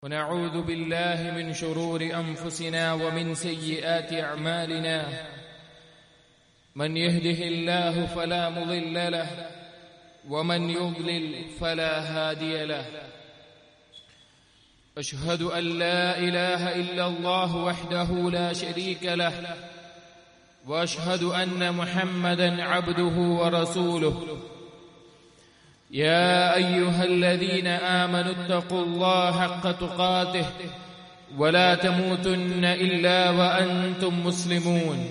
ونعوذ بالله من شرور انفسنا ومن سيئات اعمالنا من يهده الله فلا مضل له ومن يضلل فلا هادي له اشهد ان لا اله الا الله وحده لا شريك له واشهد ان محمدا عبده ورسوله يا ايها الذين امنوا اتقوا الله حق تقاته ولا تموتن الا وانتم مسلمون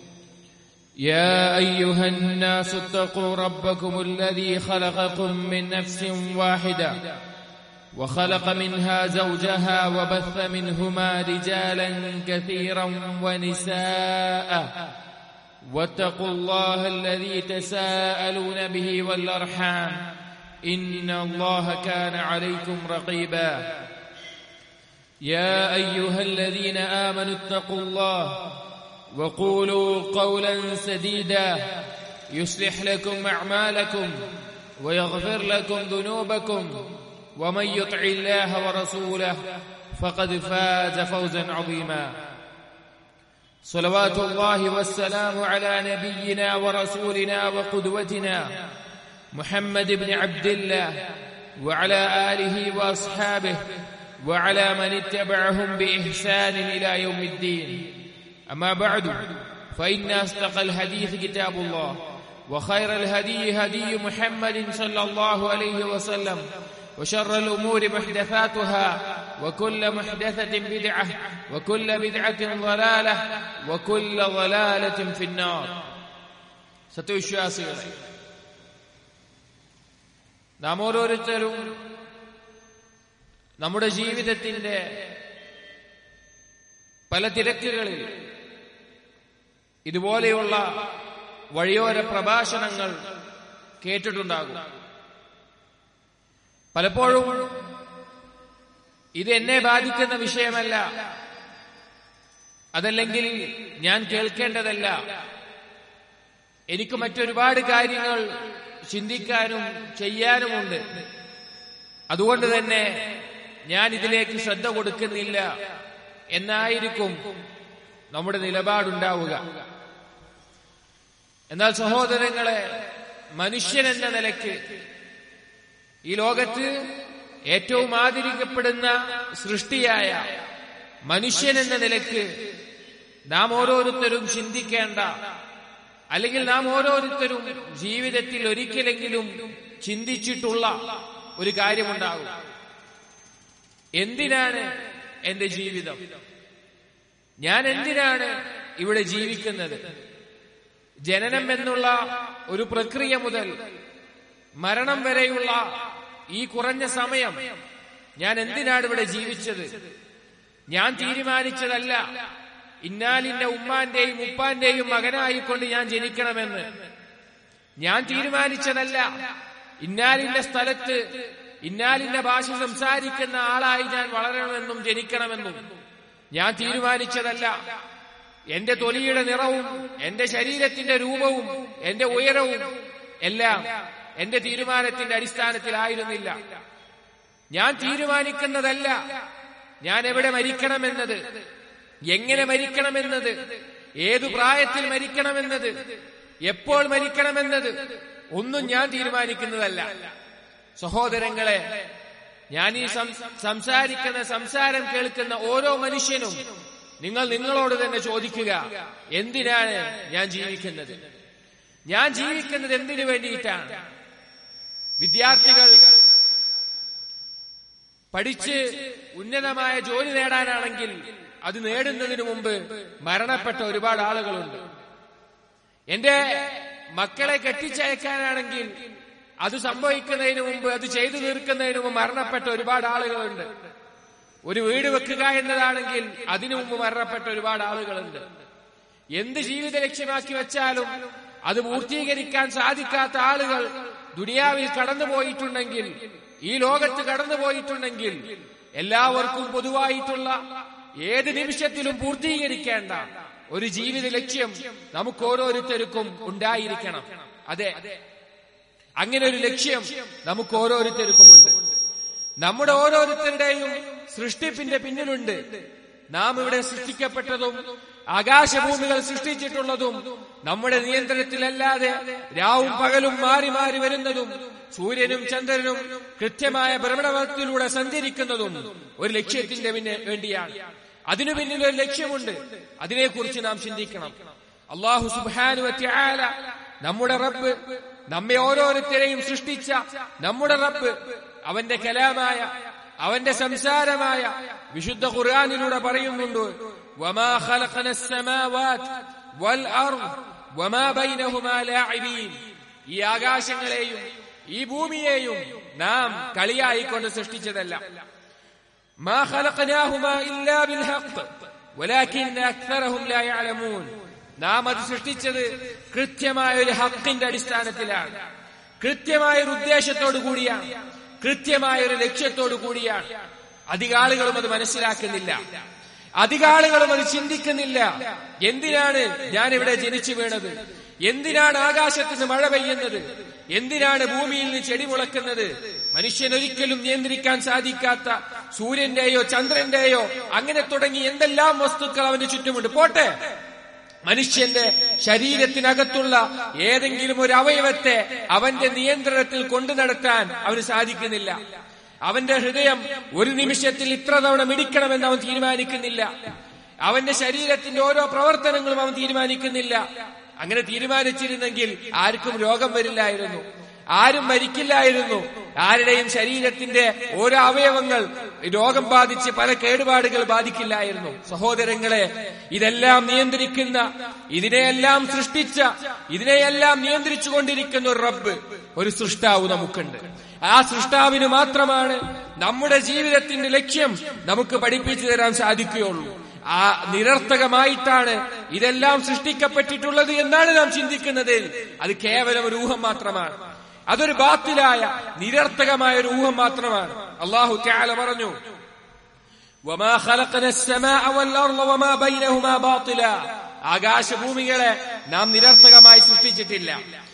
يا ايها الناس اتقوا ربكم الذي خلقكم من نفس واحده وخلق منها زوجها وبث منهما رجالا كثيرا ونساء واتقوا الله الذي تساءلون به والارحام ان الله كان عليكم رقيبا يا ايها الذين امنوا اتقوا الله وقولوا قولا سديدا يصلح لكم اعمالكم ويغفر لكم ذنوبكم ومن يطع الله ورسوله فقد فاز فوزا عظيما صلوات الله والسلام على نبينا ورسولنا وقدوتنا محمد بن عبد الله وعلى اله واصحابه وعلى من اتبعهم باحسان الى يوم الدين اما بعد فان اصدق الحديث كتاب الله وخير الهدي هدي محمد صلى الله عليه وسلم وشر الامور محدثاتها وكل محدثه بدعه وكل بدعه ضلاله وكل ضلاله في النار സത്യവിശ്വാസികളെ നാം ഓരോരുത്തരും നമ്മുടെ ജീവിതത്തിന്റെ പല തിരക്കുകളിൽ ഇതുപോലെയുള്ള വഴിയോര പ്രഭാഷണങ്ങൾ കേട്ടിട്ടുണ്ടാകും പലപ്പോഴും ഇത് എന്നെ ബാധിക്കുന്ന വിഷയമല്ല അതല്ലെങ്കിൽ ഞാൻ കേൾക്കേണ്ടതല്ല എനിക്ക് മറ്റൊരുപാട് കാര്യങ്ങൾ ചിന്തിക്കാനും ചെയ്യാനുമുണ്ട് അതുകൊണ്ട് തന്നെ ഞാൻ ഇതിലേക്ക് ശ്രദ്ധ കൊടുക്കുന്നില്ല എന്നായിരിക്കും നമ്മുടെ നിലപാടുണ്ടാവുക എന്നാൽ സഹോദരങ്ങളെ മനുഷ്യൻ എന്ന നിലയ്ക്ക് ഈ ലോകത്ത് ഏറ്റവും ആദരിക്കപ്പെടുന്ന സൃഷ്ടിയായ മനുഷ്യൻ എന്ന നിലയ്ക്ക് നാം ഓരോരുത്തരും ചിന്തിക്കേണ്ട അല്ലെങ്കിൽ നാം ഓരോരുത്തരും ജീവിതത്തിൽ ഒരിക്കലെങ്കിലും ചിന്തിച്ചിട്ടുള്ള ഒരു കാര്യമുണ്ടാകും എന്തിനാണ് എന്റെ ജീവിതം ഞാൻ എന്തിനാണ് ഇവിടെ ജീവിക്കുന്നത് ജനനം എന്നുള്ള ഒരു പ്രക്രിയ മുതൽ മരണം വരെയുള്ള ഈ കുറഞ്ഞ സമയം ഞാൻ എന്തിനാണ് ഇവിടെ ജീവിച്ചത് ഞാൻ തീരുമാനിച്ചതല്ല ഇന്നാലിന്റെ ഉമ്മാന്റെയും ഉപ്പാന്റെയും മകനായിക്കൊണ്ട് ഞാൻ ജനിക്കണമെന്ന് ഞാൻ തീരുമാനിച്ചതല്ല ഇന്നാലിന്റെ സ്ഥലത്ത് ഇന്നാലിന്റെ ഭാഷ സംസാരിക്കുന്ന ആളായി ഞാൻ വളരണമെന്നും ജനിക്കണമെന്നും ഞാൻ തീരുമാനിച്ചതല്ല എന്റെ തൊലിയുടെ നിറവും എന്റെ ശരീരത്തിന്റെ രൂപവും എന്റെ ഉയരവും എല്ലാം എന്റെ തീരുമാനത്തിന്റെ അടിസ്ഥാനത്തിലായിരുന്നില്ല ഞാൻ തീരുമാനിക്കുന്നതല്ല ഞാൻ എവിടെ മരിക്കണമെന്നത് എങ്ങനെ മരിക്കണമെന്നത് ഏതു പ്രായത്തിൽ മരിക്കണമെന്നത് എപ്പോൾ മരിക്കണമെന്നത് ഒന്നും ഞാൻ തീരുമാനിക്കുന്നതല്ല സഹോദരങ്ങളെ ഞാൻ ഈ സംസാരിക്കുന്ന സംസാരം കേൾക്കുന്ന ഓരോ മനുഷ്യനും നിങ്ങൾ നിങ്ങളോട് തന്നെ ചോദിക്കുക എന്തിനാണ് ഞാൻ ജീവിക്കുന്നത് ഞാൻ ജീവിക്കുന്നത് എന്തിനു വേണ്ടിയിട്ടാണ് വിദ്യാർത്ഥികൾ പഠിച്ച് ഉന്നതമായ ജോലി നേടാനാണെങ്കിൽ അത് നേടുന്നതിന് മുമ്പ് മരണപ്പെട്ട ഒരുപാട് ആളുകളുണ്ട് എന്റെ മക്കളെ കെട്ടിച്ചയക്കാനാണെങ്കിൽ അത് സംഭവിക്കുന്നതിന് മുമ്പ് അത് ചെയ്തു തീർക്കുന്നതിന് മുമ്പ് മരണപ്പെട്ട ഒരുപാട് ആളുകളുണ്ട് ഒരു വീട് വെക്കുക എന്നതാണെങ്കിൽ അതിനു മുമ്പ് മരണപ്പെട്ട ഒരുപാട് ആളുകളുണ്ട് എന്ത് ജീവിത ലക്ഷ്യമാക്കി വെച്ചാലും അത് പൂർത്തീകരിക്കാൻ സാധിക്കാത്ത ആളുകൾ ദുനിയാവിൽ കടന്നുപോയിട്ടുണ്ടെങ്കിൽ ഈ ലോകത്ത് കടന്നുപോയിട്ടുണ്ടെങ്കിൽ എല്ലാവർക്കും പൊതുവായിട്ടുള്ള ഏത് നിമിഷത്തിലും പൂർത്തീകരിക്കേണ്ട ഒരു ജീവിത ലക്ഷ്യം നമുക്ക് ഓരോരുത്തർക്കും ഉണ്ടായിരിക്കണം അതെ അങ്ങനെ ഒരു ലക്ഷ്യം നമുക്ക് ഓരോരുത്തർക്കുമുണ്ട് നമ്മുടെ ഓരോരുത്തരുടെയും സൃഷ്ടിപ്പിന്റെ പിന്നിലുണ്ട് നാം ഇവിടെ സൃഷ്ടിക്കപ്പെട്ടതും ആകാശഭൂമികൾ സൃഷ്ടിച്ചിട്ടുള്ളതും നമ്മുടെ നിയന്ത്രണത്തിലല്ലാതെ രാവും പകലും മാറി മാറി വരുന്നതും സൂര്യനും ചന്ദ്രനും കൃത്യമായ ഭ്രമണപഥത്തിലൂടെ സഞ്ചരിക്കുന്നതും ഒരു ലക്ഷ്യത്തിന്റെ പിന്നെ വേണ്ടിയാണ് അതിനു പിന്നിൽ ഒരു ലക്ഷ്യമുണ്ട് അതിനെക്കുറിച്ച് നാം ചിന്തിക്കണം അള്ളാഹു സുബാനു നമ്മുടെ റബ്ബ് നമ്മെ ഓരോരുത്തരെയും സൃഷ്ടിച്ച നമ്മുടെ റബ്ബ് അവന്റെ കലാമായ അവന്റെ സംസാരമായ വിശുദ്ധ ഖുർആാനിലൂടെ പറയുന്നുണ്ട് വമാ ഖലഖന السماوات والأرض وما بينهما لاعبين ഈ ആകാശങ്ങളെയും ഈ ഭൂമിയെയും നാം കളിയായിക്കൊണ്ട് സൃഷ്ടിച്ചതല്ല ما خلقناهما إلا بالحق ولكن أكثرهم لا يعلمون നാം അത് സൃഷ്ടിച്ചത് കൃത്യമായ ഒരു ഹക്കിന്റെ അടിസ്ഥാനത്തിലാണ് കൃത്യമായ ഒരു ഉദ്ദേശത്തോടു കൂടിയാണ് കൃത്യമായ ഒരു ലക്ഷ്യത്തോടു കൂടിയാണ് അധികാളുകളും അത് മനസ്സിലാക്കുന്നില്ല അധികാളുകളും അത് ചിന്തിക്കുന്നില്ല എന്തിനാണ് ഞാൻ ഇവിടെ ജനിച്ചു വീണത് എന്തിനാണ് ആകാശത്ത് നിന്ന് മഴ പെയ്യുന്നത് എന്തിനാണ് ഭൂമിയിൽ നിന്ന് ചെടി മുളക്കുന്നത് മനുഷ്യൻ ഒരിക്കലും നിയന്ത്രിക്കാൻ സാധിക്കാത്ത സൂര്യന്റെയോ ചന്ദ്രന്റെയോ അങ്ങനെ തുടങ്ങി എന്തെല്ലാം വസ്തുക്കൾ അവന്റെ ചുറ്റുമുണ്ട് പോട്ടെ മനുഷ്യന്റെ ശരീരത്തിനകത്തുള്ള ഏതെങ്കിലും ഒരു അവയവത്തെ അവന്റെ നിയന്ത്രണത്തിൽ കൊണ്ടു നടത്താൻ അവന് സാധിക്കുന്നില്ല അവന്റെ ഹൃദയം ഒരു നിമിഷത്തിൽ ഇത്ര തവണ മിടിക്കണമെന്ന് അവൻ തീരുമാനിക്കുന്നില്ല അവന്റെ ശരീരത്തിന്റെ ഓരോ പ്രവർത്തനങ്ങളും അവൻ തീരുമാനിക്കുന്നില്ല അങ്ങനെ തീരുമാനിച്ചിരുന്നെങ്കിൽ ആർക്കും രോഗം വരില്ലായിരുന്നു ആരും മരിക്കില്ലായിരുന്നു ആരുടെയും ശരീരത്തിന്റെ ഓരോ അവയവങ്ങൾ രോഗം ബാധിച്ച് പല കേടുപാടുകൾ ബാധിക്കില്ലായിരുന്നു സഹോദരങ്ങളെ ഇതെല്ലാം നിയന്ത്രിക്കുന്ന ഇതിനെയെല്ലാം സൃഷ്ടിച്ച ഇതിനെയെല്ലാം നിയന്ത്രിച്ചു കൊണ്ടിരിക്കുന്ന ഒരു റബ്ബ് ഒരു സൃഷ്ടാവ് നമുക്കുണ്ട് ആ സൃഷ്ടാവിന് മാത്രമാണ് നമ്മുടെ ജീവിതത്തിന്റെ ലക്ഷ്യം നമുക്ക് പഠിപ്പിച്ചു തരാൻ സാധിക്കുകയുള്ളൂ ആ നിരർത്ഥകമായിട്ടാണ് ഇതെല്ലാം സൃഷ്ടിക്കപ്പെട്ടിട്ടുള്ളത് എന്നാണ് നാം ചിന്തിക്കുന്നത് അത് കേവലം ഒരു ഊഹം മാത്രമാണ് അതൊരു ബാത്തിലായ നിരർത്ഥകമായ ഒരു ഊഹം മാത്രമാണ് അള്ളാഹു ത്യാല പറഞ്ഞു وما خلقنا السماء والأرض وما بينهما باطلا ആകാശഭൂമികളെ നാം നിരർത്ഥകമായി സൃഷ്ടിച്ചിട്ടില്ല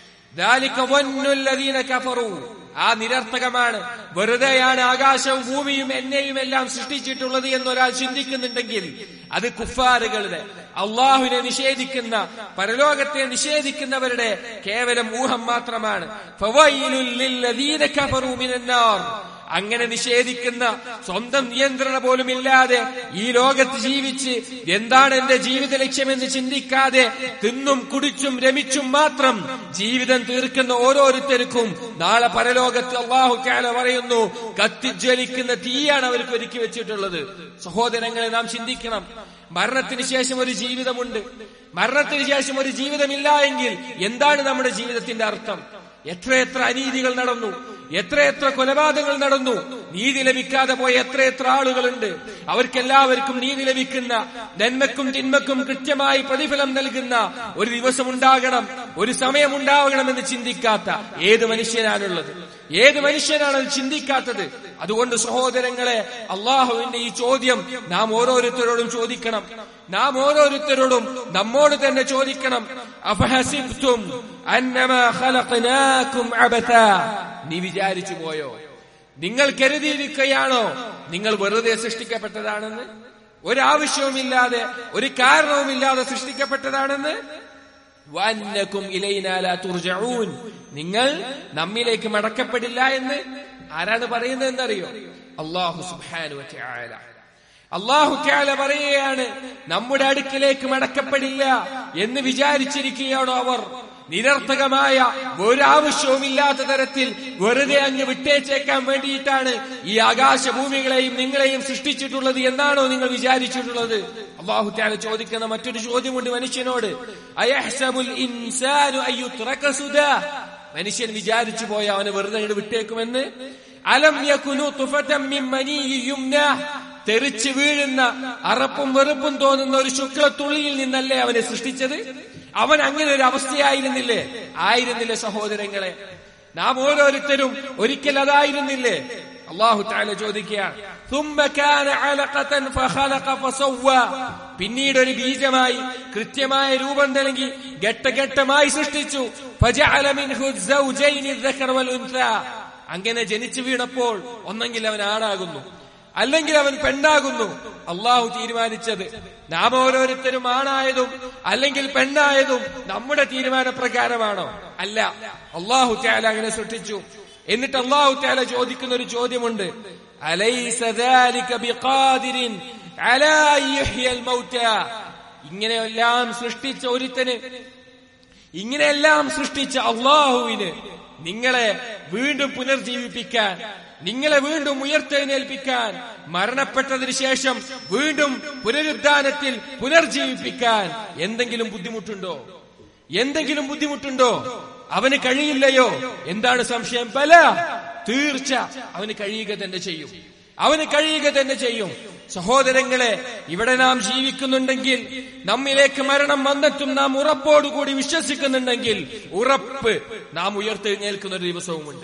ذلك ظن الذين كفروا ആ നിരർത്ഥകമാണ് വെറുതെയാണ് ആകാശവും ഭൂമിയും എന്നെയും എല്ലാം സൃഷ്ടിച്ചിട്ടുള്ളത് എന്നൊരാൾ ചിന്തിക്കുന്നുണ്ടെങ്കിൽ അത് കുഫാറുകളുടെ അള്ളാഹുവിനെ നിഷേധിക്കുന്ന പരലോകത്തെ നിഷേധിക്കുന്നവരുടെ കേവലം ഊഹം മാത്രമാണ് ഫവൈലുൽ ലില്ലദീന കഫറൂ മിനന്നാർ അങ്ങനെ നിഷേധിക്കുന്ന സ്വന്തം നിയന്ത്രണ പോലും ഇല്ലാതെ ഈ ലോകത്ത് ജീവിച്ച് എന്താണ് എന്റെ ജീവിത ലക്ഷ്യമെന്ന് ചിന്തിക്കാതെ തിന്നും കുടിച്ചും രമിച്ചും മാത്രം ജീവിതം തീർക്കുന്ന ഓരോരുത്തർക്കും നാളെ പരലോകത്ത് അള്ളാഹു കാല പറയുന്നു കത്തിജ്വലിക്കുന്ന തീയാണ് അവർക്ക് ഒരുക്കി വെച്ചിട്ടുള്ളത് സഹോദരങ്ങളെ നാം ചിന്തിക്കണം മരണത്തിന് ശേഷം ഒരു ജീവിതമുണ്ട് മരണത്തിന് ശേഷം ഒരു ജീവിതമില്ല എങ്കിൽ എന്താണ് നമ്മുടെ ജീവിതത്തിന്റെ അർത്ഥം എത്രയെത്ര അനീതികൾ നടന്നു എത്രയെത്ര കൊലപാതകങ്ങൾ നടന്നു നീതി ലഭിക്കാതെ പോയ എത്രയെത്ര ആളുകളുണ്ട് അവർക്കെല്ലാവർക്കും നീതി ലഭിക്കുന്ന നന്മക്കും തിന്മക്കും കൃത്യമായി പ്രതിഫലം നൽകുന്ന ഒരു ദിവസം ഉണ്ടാകണം ഒരു സമയം ഉണ്ടാകണമെന്ന് ചിന്തിക്കാത്ത ഏത് മനുഷ്യനാണുള്ളത് ഏത് മനുഷ്യനാണ് അത് ചിന്തിക്കാത്തത് അതുകൊണ്ട് സഹോദരങ്ങളെ അള്ളാഹുവിന്റെ ഈ ചോദ്യം നാം ഓരോരുത്തരോടും ചോദിക്കണം നാം ഓരോരുത്തരോടും നമ്മോട് തന്നെ ചോദിക്കണം അഫഹസിബ്തും അന്നമാ ഖലഖനാകും അബതാ നീ വിചാരിച്ചു പോയോ നിങ്ങൾ കരുതിയിരിക്കുകയാണോ നിങ്ങൾ വെറുതെ സൃഷ്ടിക്കപ്പെട്ടതാണെന്ന് ഒരാവശ്യവുമില്ലാതെ ഒരു കാരണവുമില്ലാതെ സൃഷ്ടിക്കപ്പെട്ടതാണെന്ന് വന്നക്കും ഇലൈനാല തുർജഊൻ നിങ്ങൾ നമ്മിലേക്ക് മടക്കപ്പെടില്ല എന്ന് ആരാണ് പറയുന്നത് എന്നറിയോ അള്ളാഹു സുബ്ഹാനഹു വതആല അള്ളാഹു ത്യാല പറയുകയാണ് നമ്മുടെ അടുക്കിലേക്ക് മടക്കപ്പെടില്ല എന്ന് വിചാരിച്ചിരിക്കുകയാണോ അവർ നിരർത്ഥകമായ ഒരാവശ്യവുമില്ലാത്ത തരത്തിൽ വെറുതെ അങ്ങ് വിട്ടേച്ചേക്കാൻ വേണ്ടിയിട്ടാണ് ഈ ആകാശഭൂമികളെയും നിങ്ങളെയും സൃഷ്ടിച്ചിട്ടുള്ളത് എന്നാണോ നിങ്ങൾ വിചാരിച്ചിട്ടുള്ളത് അള്ളാഹു ത്യാല ചോദിക്കുന്ന മറ്റൊരു ചോദ്യമുണ്ട് മനുഷ്യനോട് അയഹ്സബുൽ ഇൻസാനു അയ്യുത്രക സുദാ മനുഷ്യൻ വിചാരിച്ചു പോയ അവനെ വെറുതെ അങ്ങട് വിട്ടേക്കുമെന്ന് അലം യകുനു തുഫതം മിൻ മനീയി യുംനാഹ് തെറിച്ചു വീഴുന്ന അറപ്പും വെറുപ്പും തോന്നുന്ന ഒരു ശുക്ലത്തുള്ളിയിൽ നിന്നല്ലേ അവനെ സൃഷ്ടിച്ചത് അവൻ അങ്ങനെ ഒരു അവസ്ഥയായിരുന്നില്ലേ ആയിരുന്നില്ലേ സഹോദരങ്ങളെ നാം ഓരോരുത്തരും ഒരിക്കൽ അതായിരുന്നില്ലേ അള്ളാഹു താല ചോദിക്കുകയാണ് ثم كان علقة فخلق فسوى പിന്നീട് ഒരു ബീജമായി കൃത്യമായ രൂപം നൽകി ഘട്ടഘട്ടമായി സൃഷ്ടിച്ചു فجعل منه الزوجين الذكر والأنثى അങ്ങനെ ജനിച്ചു വീണപ്പോൾ ഒന്നെങ്കിൽ അവൻ ആണാകുന്നു അല്ലെങ്കിൽ അവൻ പെണ്ണാകുന്നു അള്ളാഹു തീരുമാനിച്ചത് നാം ഓരോരുത്തരും ആണായതും അല്ലെങ്കിൽ പെണ്ണായതും നമ്മുടെ തീരുമാനപ്രകാരമാണോ അല്ല അള്ളാഹു ത്യാല അങ്ങനെ സൃഷ്ടിച്ചു എന്നിട്ട് അള്ളാഹു ത്യാല ചോദിക്കുന്ന ഒരു ചോദ്യമുണ്ട് അലൈസ ذلك بقادر على أن يحيي الموتى ഇങ്ങനെയെല്ലാം സൃഷ്ടിച്ച ഒരുത്തന് ഇങ്ങനെയെല്ലാം സൃഷ്ടിച്ച അള്ളാഹുവിന് നിങ്ങളെ വീണ്ടും പുനർജീവിപ്പിക്കാൻ നിങ്ങളെ വീണ്ടും ഉയർത്തെഴുന്നേൽപ്പിക്കാൻ മരണപ്പെട്ടതിന് ശേഷം വീണ്ടും പുനരുദ്ധാനത്തിൽ പുനർജീവിപ്പിക്കാൻ എന്തെങ്കിലും ബുദ്ധിമുട്ടുണ്ടോ എന്തെങ്കിലും ബുദ്ധിമുട്ടുണ്ടോ അവന് കഴിയില്ലയോ എന്താണ് സംശയം പല തീർച്ച അവന് കഴിയുക തന്നെ ചെയ്യും അവന് കഴിയുക തന്നെ ചെയ്യും സഹോദരങ്ങളെ ഇവിടെ നാം ജീവിക്കുന്നുണ്ടെങ്കിൽ നമ്മിലേക്ക് മരണം വന്നിട്ടും നാം ഉറപ്പോടുകൂടി വിശ്വസിക്കുന്നുണ്ടെങ്കിൽ ഉറപ്പ് നാം ഉയർത്തെഴുന്നേൽക്കുന്ന ഒരു ദിവസവുമുണ്ട്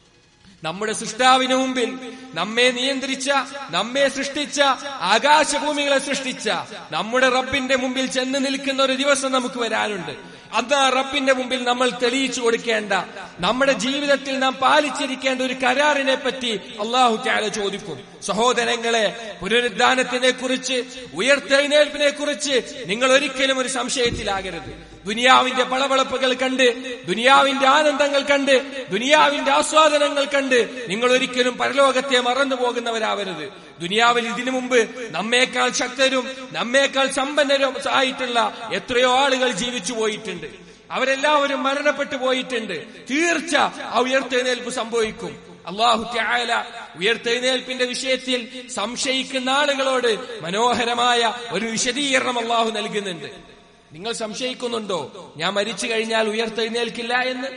നമ്മുടെ സൃഷ്ടാവിന് മുമ്പിൽ നമ്മെ നിയന്ത്രിച്ച നമ്മെ സൃഷ്ടിച്ച ആകാശഭൂമികളെ സൃഷ്ടിച്ച നമ്മുടെ റബ്ബിന്റെ മുമ്പിൽ ചെന്ന് നിൽക്കുന്ന ഒരു ദിവസം നമുക്ക് വരാനുണ്ട് അന്ന് ആ റബ്ബിന്റെ മുമ്പിൽ നമ്മൾ തെളിയിച്ചു കൊടുക്കേണ്ട നമ്മുടെ ജീവിതത്തിൽ നാം പാലിച്ചിരിക്കേണ്ട ഒരു കരാറിനെ പറ്റി അള്ളാഹു ത്യാല ചോദിക്കും സഹോദരങ്ങളെ പുനരുദ്ധാനത്തിനെ കുറിച്ച് ഉയർത്തെഴുന്നേൽപ്പിനെ കുറിച്ച് നിങ്ങൾ ഒരിക്കലും ഒരു സംശയത്തിലാകരുത് ദുനിയാവിന്റെ പളവളപ്പുകൾ കണ്ട് ദുനിയാവിന്റെ ആനന്ദങ്ങൾ കണ്ട് ദുനിയാവിന്റെ ആസ്വാദനങ്ങൾ കണ്ട് നിങ്ങൾ ഒരിക്കലും പരലോകത്തെ മറന്നു പോകുന്നവരാവരുത് ദുനിയാവിൽ ഇതിനു മുമ്പ് നമ്മേക്കാൾ ശക്തരും നമ്മേക്കാൾ സമ്പന്നരും ആയിട്ടുള്ള എത്രയോ ആളുകൾ ജീവിച്ചു പോയിട്ടുണ്ട് അവരെല്ലാവരും മരണപ്പെട്ടു പോയിട്ടുണ്ട് തീർച്ച ആ ഉയർത്തെഴുന്നേൽപ്പ് സംഭവിക്കും അള്ളാഹു ത്യാല ഉയർത്തെഴുന്നേൽപ്പിന്റെ വിഷയത്തിൽ സംശയിക്കുന്ന ആളുകളോട് മനോഹരമായ ഒരു വിശദീകരണം അള്ളാഹു നൽകുന്നുണ്ട് നിങ്ങൾ സംശയിക്കുന്നുണ്ടോ ഞാൻ മരിച്ചു കഴിഞ്ഞാൽ ഉയർത്തെഴുന്നേൽക്കില്ല എന്ന്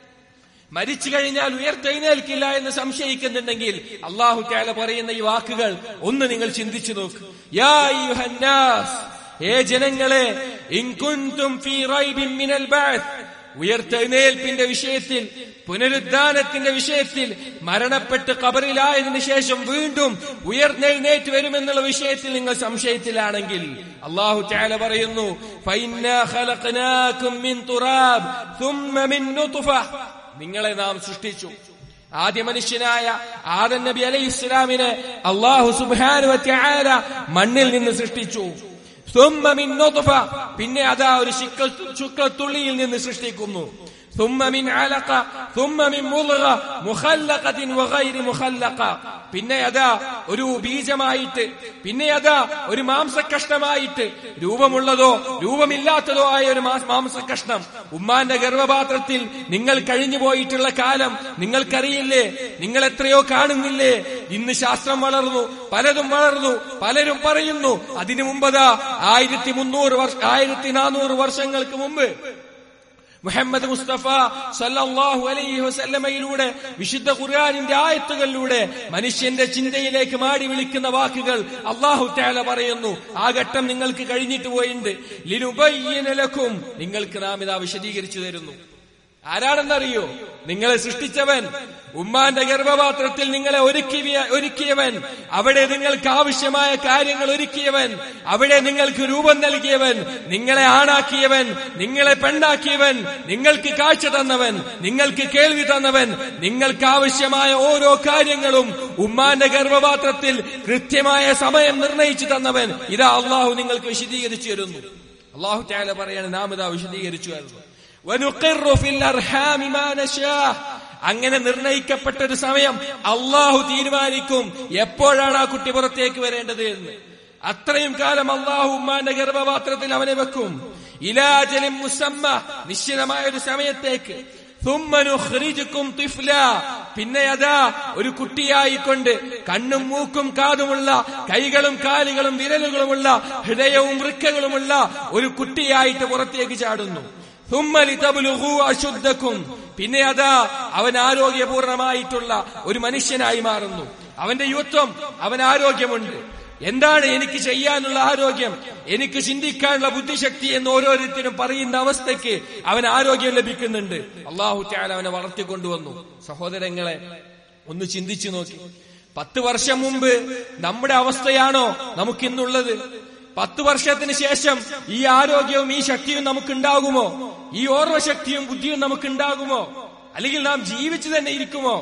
മരിച്ചു കഴിഞ്ഞാൽ ഉയർത്തെഴുന്നേൽക്കില്ല എന്ന് സംശയിക്കുന്നുണ്ടെങ്കിൽ അള്ളാഹു ത്യാല പറയുന്ന ഈ വാക്കുകൾ ഒന്ന് നിങ്ങൾ ചിന്തിച്ചു നോക്ക് യാ അയ്യുഹന്നാസ് ഏ ജനങ്ങളെ ഇൻകുന്തും ഫീ റൈബിൻ മിനൽ ബഅത്ത് ഉയർത്തെഴുന്നേൽപ്പിന്റെ വിഷയത്തിൽ പുനരുദ്ധാനത്തിന്റെ വിഷയത്തിൽ മരണപ്പെട്ട് കബറിലായതിനു ശേഷം വീണ്ടും ഉയർന്നെഴുന്നേറ്റ് വരുമെന്നുള്ള വിഷയത്തിൽ നിങ്ങൾ സംശയത്തിലാണെങ്കിൽ അള്ളാഹു ചാല പറയുന്നു "ഫഇന്നാ ഖലഖനാകും മിൻ തുറാബ് ثم من نطفة." നിങ്ങളെ നാം സൃഷ്ടിച്ചു ആദ്യ മനുഷ്യനായ ആദൻ നബി അലൈഹി ഇസ്ലാമിനെ അള്ളാഹു സുബാനു മണ്ണിൽ നിന്ന് സൃഷ്ടിച്ചു ثم من نطفة പിന്നെ അതാ ഒരു ശുക്ല ശുക്ലത്തുള്ളിയിൽ നിന്ന് സൃഷ്ടിക്കുന്നു ثم من علقة ثم من مضغة مخلقة وغير مخلقة പിന്നെ അതാ ഒരു ബീജമായിട്ട് പിന്നെ അതാ ഒരു മാംസക്കഷ്ണമായിട്ട് രൂപമുള്ളതോ രൂപമില്ലാത്തതോ ആയ ഒരു മാ- മാംസക്കഷ്ണം ഉമ്മാന്റെ ഗർഭപാത്രത്തിൽ നിങ്ങൾ കഴിഞ്ഞു പോയിട്ടുള്ള കാലം നിങ്ങൾക്കറിയില്ലേ നിങ്ങൾ എത്രയോ കാണുന്നില്ലേ ഇന്ന് ശാസ്ത്രം വളർന്നു പലതും വളർന്നു പലരും പറയുന്നു അതിനു മുമ്പതാ ആയിരത്തി മുന്നൂറ് വർഷ ആയിരത്തി നാനൂറ് വർഷങ്ങൾക്ക് മുമ്പ് മുഹമ്മദ് മുസ്തഫ സല്ലല്ലാഹു അലൈഹി വസല്ലമയിലൂടെ വിശുദ്ധ ഖുർആനിന്റെ ആയത്തുകളിലൂടെ മനുഷ്യന്റെ ചിന്തയിലേക്ക് മാടി വിളിക്കുന്ന വാക്കുകൾ അള്ളാഹു തആല പറയുന്നു ആ ഘട്ടം നിങ്ങൾക്ക് കഴിഞ്ഞിട്ട് പോയിട്ടുണ്ട് ലിനുബയ്യിന ലക്കും നിങ്ങൾക്ക് നാം ഇതാ വിശദീകരിച്ചു തരുന്നു ആരാണെന്നറിയോ നിങ്ങളെ സൃഷ്ടിച്ചവൻ ഉമ്മാന്റെ ഗർഭപാത്രത്തിൽ നിങ്ങളെ ഒരുക്കിയ ഒരുക്കിയവൻ അവിടെ നിങ്ങൾക്ക് ആവശ്യമായ കാര്യങ്ങൾ ഒരുക്കിയവൻ അവിടെ നിങ്ങൾക്ക് രൂപം നൽകിയവൻ നിങ്ങളെ ആണാക്കിയവൻ നിങ്ങളെ പെണ്ണാക്കിയവൻ നിങ്ങൾക്ക് കാഴ്ച തന്നവൻ നിങ്ങൾക്ക് കേൾവി തന്നവൻ നിങ്ങൾക്ക് ആവശ്യമായ ഓരോ കാര്യങ്ങളും ഉമ്മാന്റെ ഗർഭപാത്രത്തിൽ കൃത്യമായ സമയം നിർണയിച്ചു തന്നവൻ ഇതാ അള്ളാഹു നിങ്ങൾക്ക് വിശദീകരിച്ചു തരുന്നു അള്ളാഹു ത്യാല പറയാണ് നാം ഇതാ വിശദീകരിച്ചു തരുന്നു وَنُقِرُّ فِي الْأَرْحَامِ مَا نَشَاءُ അങ്ങനെ നിർണയിക്കപ്പെട്ട ഒരു സമയം അള്ളാഹു തീരുമാനിക്കും എപ്പോഴാണ് ആ കുട്ടി പുറത്തേക്ക് വരേണ്ടത് എന്ന് അത്രയും കാലം അള്ളാഹു ഉമ്മാന്റെ ഗർഭപാത്രത്തിൽ അവനെ വെക്കും ഇലാജലും മുസമ്മ നിശ്ചിതമായ ഒരു സമയത്തേക്ക് ثُمَّ نُخْرِجُكُمْ طِفْلًا പിന്നെ അതാ ഒരു കുട്ടിയായിക്കൊണ്ട് കണ്ണും മൂക്കും കാതുമുള്ള കൈകളും കാലുകളും വിരലുകളുമുള്ള ഹൃദയവും വൃക്കകളുമുള്ള ഒരു കുട്ടിയായിട്ട് പുറത്തേക്ക് ചാടുന്നു ثم لتبلغوا أشدكم പിന്നെ അതാ അവൻ ആരോഗ്യപൂർണമായിട്ടുള്ള ഒരു മനുഷ്യനായി മാറുന്നു അവന്റെ യുവത്വം അവൻ ആരോഗ്യമുണ്ട് എന്താണ് എനിക്ക് ചെയ്യാനുള്ള ആരോഗ്യം എനിക്ക് ചിന്തിക്കാനുള്ള ബുദ്ധിശക്തി എന്ന് ഓരോരുത്തരും പറയുന്ന അവസ്ഥയ്ക്ക് അവൻ ആരോഗ്യം ലഭിക്കുന്നുണ്ട് അള്ളാഹു ത്യാല അവനെ വളർത്തിക്കൊണ്ടുവന്നു സഹോദരങ്ങളെ ഒന്ന് ചിന്തിച്ചു നോക്കി പത്ത് വർഷം മുമ്പ് നമ്മുടെ അവസ്ഥയാണോ നമുക്കിന്നുള്ളത് പത്ത് വർഷത്തിന് ശേഷം ഈ ആരോഗ്യവും ഈ ശക്തിയും നമുക്കുണ്ടാകുമോ ഈ ഓർമ്മശക്തിയും ബുദ്ധിയും നമുക്കുണ്ടാകുമോ അല്ലെങ്കിൽ നാം ജീവിച്ചു തന്നെ ഇരിക്കുമോ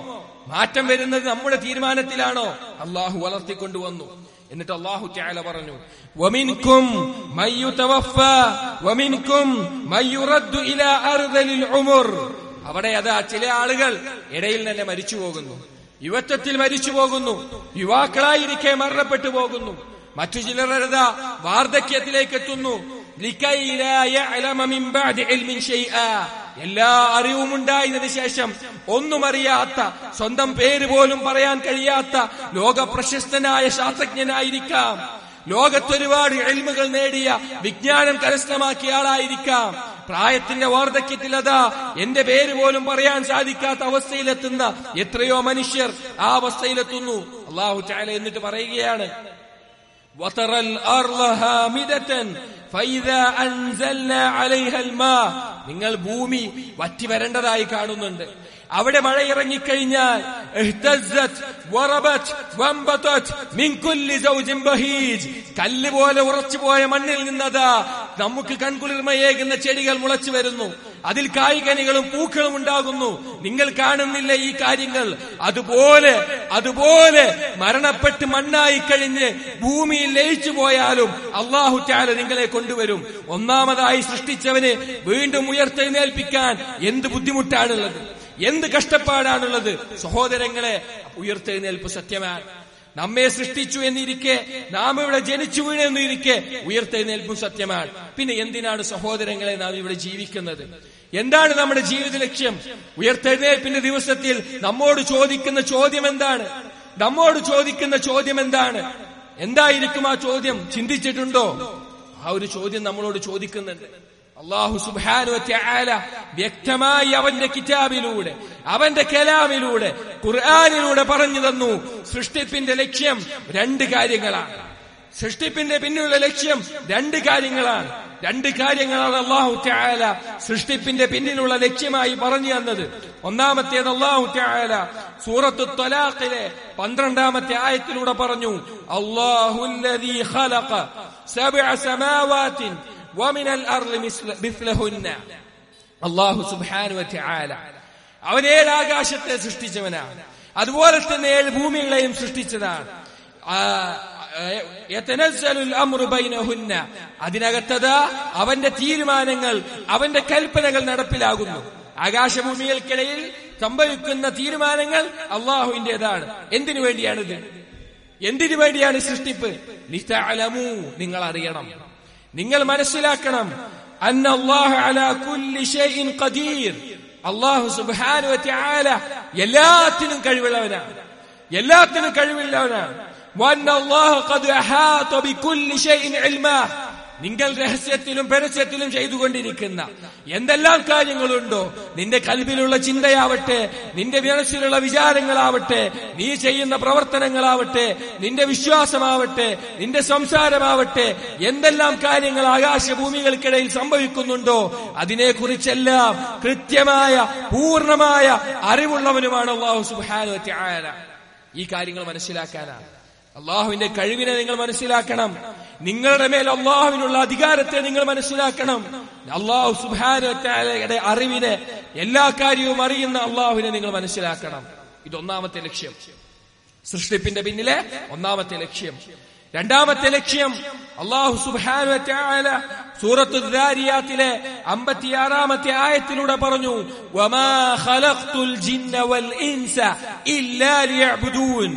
മാറ്റം വരുന്നത് നമ്മുടെ തീരുമാനത്തിലാണോ അള്ളാഹു വളർത്തിക്കൊണ്ടുവന്നു എന്നിട്ട് അള്ളാഹു ചാല പറഞ്ഞു വമിൻകും മയ്യുതവഫ വമിൻകും മയ്യുറദ്ദു ഇലാ അർദലിൽ ഉമുർ അവിടെ അതാ ചില ആളുകൾ ഇടയിൽ തന്നെ മരിച്ചു പോകുന്നു യുവത്വത്തിൽ മരിച്ചു പോകുന്നു യുവാക്കളായിരിക്കെ മരണപ്പെട്ടു പോകുന്നു മറ്റു ചിലർ അതാ വാർദ്ധക്യത്തിലേക്ക് എത്തുന്നു لكي لا يعلم من بعد علم شيئا എല്ലാ അറിവും ഉണ്ടായതിനു ശേഷം ഒന്നും അറിയാത്ത സ്വന്തം പേര് പോലും പറയാൻ കഴിയാത്ത ലോക പ്രശസ്തനായ ശാസ്ത്രജ്ഞനായിരിക്കാം ലോകത്തൊരുപാട് എൽമുകൾ നേടിയ വിജ്ഞാനം കരസ്ഥമാക്കിയ ആളായിരിക്കാം പ്രായത്തിന്റെ വാർദ്ധക്യത്തിൽ അതാ എന്റെ പേര് പോലും പറയാൻ സാധിക്കാത്ത അവസ്ഥയിലെത്തുന്ന എത്രയോ മനുഷ്യർ ആ അവസ്ഥയിലെത്തുന്നു അള്ളാഹു ചാല എന്നിട്ട് പറയുകയാണ് وترى الأرض هامدة فإذا أنزلنا عليها الماء നിങ്ങൾ ഭൂമി വറ്റി വരേണ്ടതായി കാണുന്നുണ്ട് അവിടെ മഴ ഇറങ്ങിക്കഴിഞ്ഞാൽ ഇഹ്തസ്സത് വറബത് വംബതത് മിൻ കുല്ലി സൗജിൻ ബഹീജ് കല്ല് പോലെ ഉറച്ചുപോയ മണ്ണിൽ നിന്നതാ നമുക്ക് കൺകുളിർമയേകുന്ന ചെടികൾ മുളച്ചു വരുന്നു അതിൽ കായ്കനികളും പൂക്കളും ഉണ്ടാകുന്നു നിങ്ങൾ കാണുന്നില്ല ഈ കാര്യങ്ങൾ അതുപോലെ അതുപോലെ മരണപ്പെട്ട് മണ്ണായി കഴിഞ്ഞ് ഭൂമിയിൽ ലയിച്ചു പോയാലും അള്ളാഹു ത്യാല നിങ്ങളെ കൊണ്ടുവരും ഒന്നാമതായി സൃഷ്ടിച്ചവന് വീണ്ടും ഉയർത്തെഴുന്നേൽപ്പിക്കാൻ എന്ത് ബുദ്ധിമുട്ടാണുള്ളത് എന്ത് കഷ്ടപ്പാടാണുള്ളത് സഹോദരങ്ങളെ ഉയർത്തെഴുന്നേൽപ്പ് സത്യമാണ് നമ്മെ സൃഷ്ടിച്ചു എന്നിരിക്കെ നാം ഇവിടെ ജനിച്ചു വീണെന്നിരിക്കെ ഉയർത്തെഴുന്നേൽപ്പും സത്യമാണ് പിന്നെ എന്തിനാണ് സഹോദരങ്ങളെ നാം ഇവിടെ ജീവിക്കുന്നത് എന്താണ് നമ്മുടെ ജീവിത ലക്ഷ്യം ഉയർത്തെഴുന്നേൽപ്പിന്റെ ദിവസത്തിൽ നമ്മോട് ചോദിക്കുന്ന ചോദ്യം എന്താണ് നമ്മോട് ചോദിക്കുന്ന ചോദ്യം എന്താണ് എന്തായിരിക്കും ആ ചോദ്യം ചിന്തിച്ചിട്ടുണ്ടോ ആ ഒരു ചോദ്യം നമ്മളോട് ചോദിക്കുന്നുണ്ട് അള്ളാഹു സുബാനു ആല വ്യക്തമായി അവന്റെ കിതാബിലൂടെ അവന്റെ കലാമിലൂടെ ഖുർആാനിലൂടെ പറഞ്ഞു തന്നു സൃഷ്ടിപ്പിന്റെ ലക്ഷ്യം രണ്ട് കാര്യങ്ങളാണ് സൃഷ്ടിപ്പിന്റെ പിന്നിലുള്ള ലക്ഷ്യം രണ്ട് കാര്യങ്ങളാണ് രണ്ട് കാര്യങ്ങളാണ് അള്ളാഹു ത്യാല സൃഷ്ടിപ്പിന്റെ പിന്നിലുള്ള ലക്ഷ്യമായി പറഞ്ഞു തന്നത് ഒന്നാമത്തേത് അള്ളാഹു ത്യാല സൂറത്തു ത്വലാഖിലെ പന്ത്രണ്ടാമത്തെ ആയത്തിലൂടെ പറഞ്ഞു അള്ളാഹുല്ലദീ ഖലഖ സബ്അ സമാവാതിൻ ومن الأرض مثلهن അള്ളാഹു സുബാനു വറ്റആല അവൻ ഏഴ് ആകാശത്തെ സൃഷ്ടിച്ചവനാണ് അതുപോലെ തന്നെ ഏഴ് ഭൂമികളെയും സൃഷ്ടിച്ചതാണ് അതിനകത്തത് അവന്റെ തീരുമാനങ്ങൾ അവന്റെ കൽപ്പനകൾ നടപ്പിലാകുന്നു ആകാശഭൂമികൾക്കിടയിൽ സംഭവിക്കുന്ന തീരുമാനങ്ങൾ അള്ളാഹുവിന്റേതാണ് എന്തിനു വേണ്ടിയാണിത് എന്തിനു വേണ്ടിയാണ് സൃഷ്ടിപ്പ് ലിതഅലമു നിങ്ങൾ അറിയണം നിങ്ങൾ മനസ്സിലാക്കണം അന്നല്ലാഹു അലാ കുല്ലി ഷൈഇൻ ഖദീർ അല്ലാഹു സുബ്ഹാനഹു വതആല എല്ലാത്തിനും കഴിവുള്ളവനാണ് എല്ലാത്തിനും കഴിവുള്ളവനാണ് വന്നല്ലാഹു ഖദ് അഹാത ബികുല്ലി ഷൈഇൻ ഇൽമാ നിങ്ങൾ രഹസ്യത്തിലും പരസ്യത്തിലും ചെയ്തുകൊണ്ടിരിക്കുന്ന എന്തെല്ലാം കാര്യങ്ങളുണ്ടോ നിന്റെ കൽവിലുള്ള ചിന്തയാവട്ടെ നിന്റെ മനസ്സിലുള്ള വിചാരങ്ങളാവട്ടെ നീ ചെയ്യുന്ന പ്രവർത്തനങ്ങളാവട്ടെ നിന്റെ വിശ്വാസമാവട്ടെ നിന്റെ സംസാരമാവട്ടെ എന്തെല്ലാം കാര്യങ്ങൾ ആകാശഭൂമികൾക്കിടയിൽ സംഭവിക്കുന്നുണ്ടോ അതിനെക്കുറിച്ചെല്ലാം കൃത്യമായ പൂർണ്ണമായ അറിവുള്ളവനുമാണ് അള്ളാഹു സുബാനു ഈ കാര്യങ്ങൾ മനസ്സിലാക്കാനാണ് അള്ളാഹുവിന്റെ കഴിവിനെ നിങ്ങൾ മനസ്സിലാക്കണം നിങ്ങളുടെ മേൽ അള്ളാഹുവിനുള്ള അധികാരത്തെ നിങ്ങൾ മനസ്സിലാക്കണം അള്ളാഹു സുബാനയുടെ അറിവിനെ എല്ലാ കാര്യവും അറിയുന്ന അള്ളാഹുവിനെ നിങ്ങൾ മനസ്സിലാക്കണം ഇതൊന്നാമത്തെ ലക്ഷ്യം സൃഷ്ടിപ്പിന്റെ പിന്നിലെ ഒന്നാമത്തെ ലക്ഷ്യം രണ്ടാമത്തെ ലക്ഷ്യം അള്ളാഹു സുബാനു സൂറത്തു ദാരിയാത്തിലെ അമ്പത്തിയാറാമത്തെ ആയത്തിലൂടെ പറഞ്ഞു വമാ ഖലഖ്തുൽ ജിന്ന വൽ ഇൻസ ഇല്ലാ ലിയഅ്ബുദൂൻ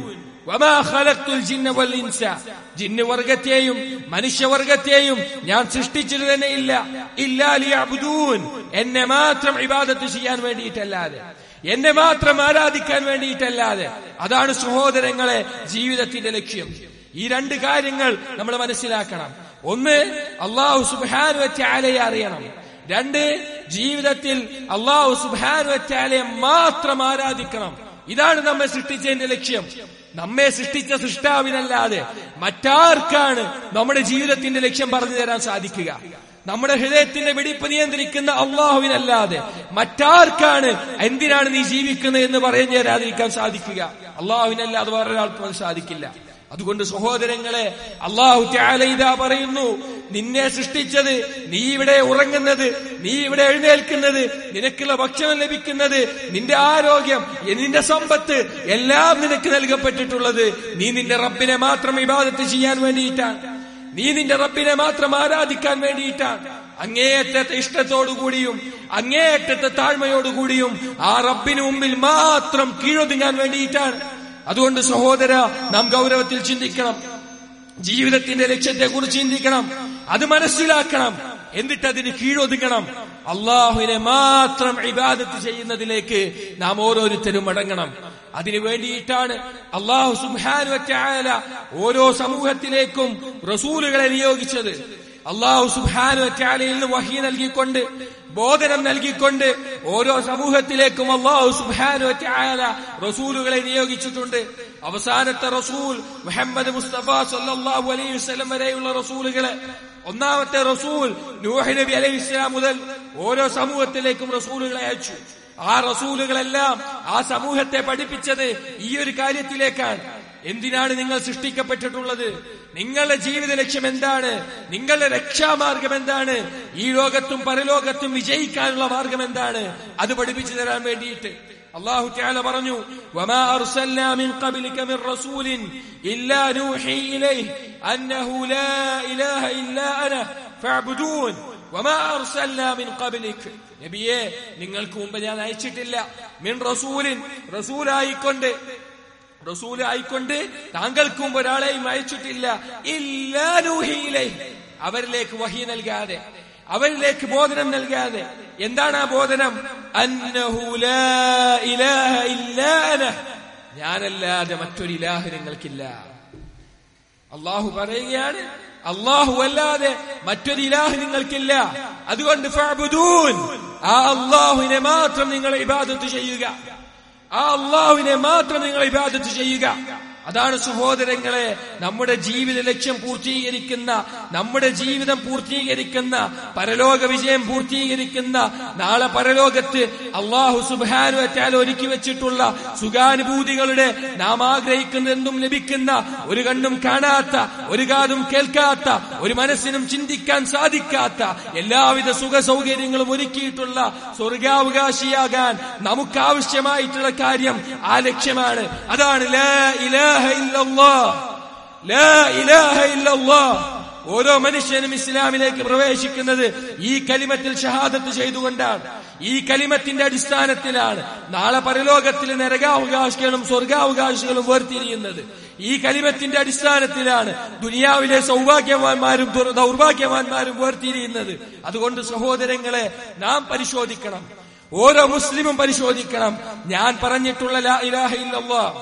ജിന്ന് വർഗത്തെയും മനുഷ്യവർഗത്തെയും ഞാൻ സൃഷ്ടിച്ചിട്ട് തന്നെ ഇല്ല ഇല്ലാലിയാബുദൂൻ എന്നെ മാത്രം ഇബാദത്ത് ചെയ്യാൻ വേണ്ടിയിട്ടല്ലാതെ എന്നെ മാത്രം ആരാധിക്കാൻ വേണ്ടിയിട്ടല്ലാതെ അതാണ് സഹോദരങ്ങളെ ജീവിതത്തിന്റെ ലക്ഷ്യം ഈ രണ്ട് കാര്യങ്ങൾ നമ്മൾ മനസ്സിലാക്കണം ഒന്ന് അള്ളാഹു സുബാൻ വെച്ചാലയെ അറിയണം രണ്ട് ജീവിതത്തിൽ അള്ളാഹു സുബാൻ വെച്ചാലയെ മാത്രം ആരാധിക്കണം ഇതാണ് നമ്മെ സൃഷ്ടിച്ചതിന്റെ ലക്ഷ്യം നമ്മെ സൃഷ്ടിച്ച സൃഷ്ടാവിനല്ലാതെ മറ്റാർക്കാണ് നമ്മുടെ ജീവിതത്തിന്റെ ലക്ഷ്യം പറഞ്ഞു തരാൻ സാധിക്കുക നമ്മുടെ ഹൃദയത്തിന്റെ വെടിപ്പ് നിയന്ത്രിക്കുന്ന അള്ളാഹുവിനല്ലാതെ മറ്റാർക്കാണ് എന്തിനാണ് നീ ജീവിക്കുന്നത് എന്ന് പറഞ്ഞു തരാതിരിക്കാൻ സാധിക്കുക അള്ളാഹുവിനല്ലാതെ വേറൊരാൾക്കും അത് സാധിക്കില്ല അതുകൊണ്ട് സഹോദരങ്ങളെ അള്ളാഹു ത്യാല ഇതാ പറയുന്നു നിന്നെ സൃഷ്ടിച്ചത് നീ ഇവിടെ ഉറങ്ങുന്നത് നീ ഇവിടെ എഴുന്നേൽക്കുന്നത് നിനക്കുള്ള ഭക്ഷണം ലഭിക്കുന്നത് നിന്റെ ആരോഗ്യം നിന്റെ സമ്പത്ത് എല്ലാം നിനക്ക് നൽകപ്പെട്ടിട്ടുള്ളത് നീ നിന്റെ റബ്ബിനെ മാത്രം ഇബാദത്ത് ചെയ്യാൻ വേണ്ടിയിട്ടാണ് നീ നിന്റെ റബ്ബിനെ മാത്രം ആരാധിക്കാൻ വേണ്ടിയിട്ടാണ് അങ്ങേയറ്റത്തെ ഇഷ്ടത്തോടുകൂടിയും അങ്ങേയറ്റത്തെ താഴ്മയോടുകൂടിയും ആ റബ്ബിന് മുമ്പിൽ മാത്രം കീഴൊതുങ്ങാൻ വേണ്ടിയിട്ടാണ് അതുകൊണ്ട് സഹോദര നാം ഗൗരവത്തിൽ ചിന്തിക്കണം ജീവിതത്തിന്റെ ലക്ഷ്യത്തെ കുറിച്ച് ചിന്തിക്കണം അത് മനസ്സിലാക്കണം എന്നിട്ട് അതിന് കീഴൊതുങ്ങണം അള്ളാഹുവിനെ മാത്രം ഇബാദത്ത് ചെയ്യുന്നതിലേക്ക് നാം ഓരോരുത്തരും മടങ്ങണം അതിനു വേണ്ടിയിട്ടാണ് അള്ളാഹു സുബാനുവറ്റായ ഓരോ സമൂഹത്തിലേക്കും റസൂലുകളെ നിയോഗിച്ചത് അള്ളാഹു സുബാനുവറ്റാലയിൽ നിന്ന് വഹി നൽകിക്കൊണ്ട് ബോധനം നൽകിക്കൊണ്ട് ഓരോ സമൂഹത്തിലേക്കും അള്ളാഹു സുബാനുവറ്റായ റസൂലുകളെ നിയോഗിച്ചിട്ടുണ്ട് അവസാനത്തെ റസൂൽ മുഹമ്മദ് മുസ്തഫ സല്ലാഹു അലൈഹി വസ്ലം വരെയുള്ള റസൂലുകളെ ഒന്നാമത്തെ റസൂൽ നൂഹ് നബി അലൈഹി ഇസ്ലാം മുതൽ ഓരോ സമൂഹത്തിലേക്കും റസൂലുകളെ അയച്ചു ആ റസൂലുകളെല്ലാം ആ സമൂഹത്തെ പഠിപ്പിച്ചത് ഈ ഒരു കാര്യത്തിലേക്കാണ് എന്തിനാണ് നിങ്ങൾ സൃഷ്ടിക്കപ്പെട്ടിട്ടുള്ളത് നിങ്ങളുടെ ജീവിത ലക്ഷ്യം എന്താണ് നിങ്ങളുടെ രക്ഷാമാർഗം എന്താണ് ഈ ലോകത്തും പരലോകത്തും വിജയിക്കാനുള്ള മാർഗം എന്താണ് അത് പഠിപ്പിച്ചു തരാൻ വേണ്ടിയിട്ട് അള്ളാഹു تعالى പറഞ്ഞു وما أرسلنا من قبلك من رسول إلا نوحي إليه أنه لا إله إلا أنا فاعبدون وما أرسلنا من قبلك നബിയെ നിങ്ങൾക്ക് മുമ്പ് ഞാൻ അയച്ചിട്ടില്ല മിൻ റസൂലിൻ റസൂലായിക്കൊണ്ട് റസൂലായിക്കൊണ്ട് താങ്കൾക്ക് മുമ്പ് ഒരാളെയും അയച്ചിട്ടില്ല ഇല്ലാ നൂഹിയിലെ അവരിലേക്ക് വഹി നൽകാതെ അവരിലേക്ക് ബോധനം നൽകാതെ എന്താണ് ആ ബോധനം അന്നഹു ലാ ഇലാഹ ഇല്ലാ അന ഞാനല്ലാതെ മറ്റൊരു ഇലാഹ് നിങ്ങൾക്കില്ല അള്ളാഹു പറയുകയാണ് അള്ളാഹു അല്ലാതെ മറ്റൊരു ഇലാഹ് നിങ്ങൾക്കില്ല അതുകൊണ്ട് ഫഅ്ബുദൂൻ ആ അള്ളാഹുവിനെ മാത്രം നിങ്ങൾ ഇബാദത്ത് ചെയ്യുക ആ അള്ളാഹുവിനെ മാത്രം നിങ്ങൾ ഇബാദത്ത് ചെയ്യുക അതാണ് സഹോദരങ്ങളെ നമ്മുടെ ജീവിത ലക്ഷ്യം പൂർത്തീകരിക്കുന്ന നമ്മുടെ ജീവിതം പൂർത്തീകരിക്കുന്ന പരലോക വിജയം പൂർത്തീകരിക്കുന്ന നാളെ പരലോകത്ത് അള്ളാഹു സുബാനുവറ്റാൽ ഒരുക്കി വെച്ചിട്ടുള്ള സുഖാനുഭൂതികളുടെ നാം ആഗ്രഹിക്കുന്നതെന്നും ലഭിക്കുന്ന ഒരു കണ്ണും കാണാത്ത ഒരു കാതും കേൾക്കാത്ത ഒരു മനസ്സിനും ചിന്തിക്കാൻ സാധിക്കാത്ത എല്ലാവിധ സുഖ സൗകര്യങ്ങളും ഒരുക്കിയിട്ടുള്ള സ്വർഗാവകാശിയാകാൻ നമുക്ക് ആവശ്യമായിട്ടുള്ള കാര്യം ആ ലക്ഷ്യമാണ് അതാണ് ലാ ഇലാഹ ഇല്ലല്ലാഹ് ലാ ഇലാഹ ഇല്ലല്ലാഹ് ഓരോ മനുഷ്യനും ഇസ്ലാമിലേക്ക് പ്രവേശിക്കുന്നത് ഈ കലിമത്തിൽ ഷഹാദത്ത് ചെയ്തുകൊണ്ടാണ് ഈ കലിമത്തിന്റെ അടിസ്ഥാനത്തിലാണ് നാളെ പരലോകത്തിൽ നരകാവകാശികളും സ്വർഗാവകാശികളും വേർതിരിയുന്നത് ഈ കലിമത്തിന്റെ അടിസ്ഥാനത്തിലാണ് ദുനിയാവിലെ സൗഭാഗ്യവാന്മാരും ദുർ- ദൗർഭാഗ്യവാന്മാരും വേർതിരിയുന്നത് അതുകൊണ്ട് സഹോദരങ്ങളെ നാം പരിശോധിക്കണം ഓരോ മുസ്ലിമും പരിശോധിക്കണം ഞാൻ പറഞ്ഞിട്ടുള്ള ലാ ഇലാഹ ഇല്ലല്ലാഹ്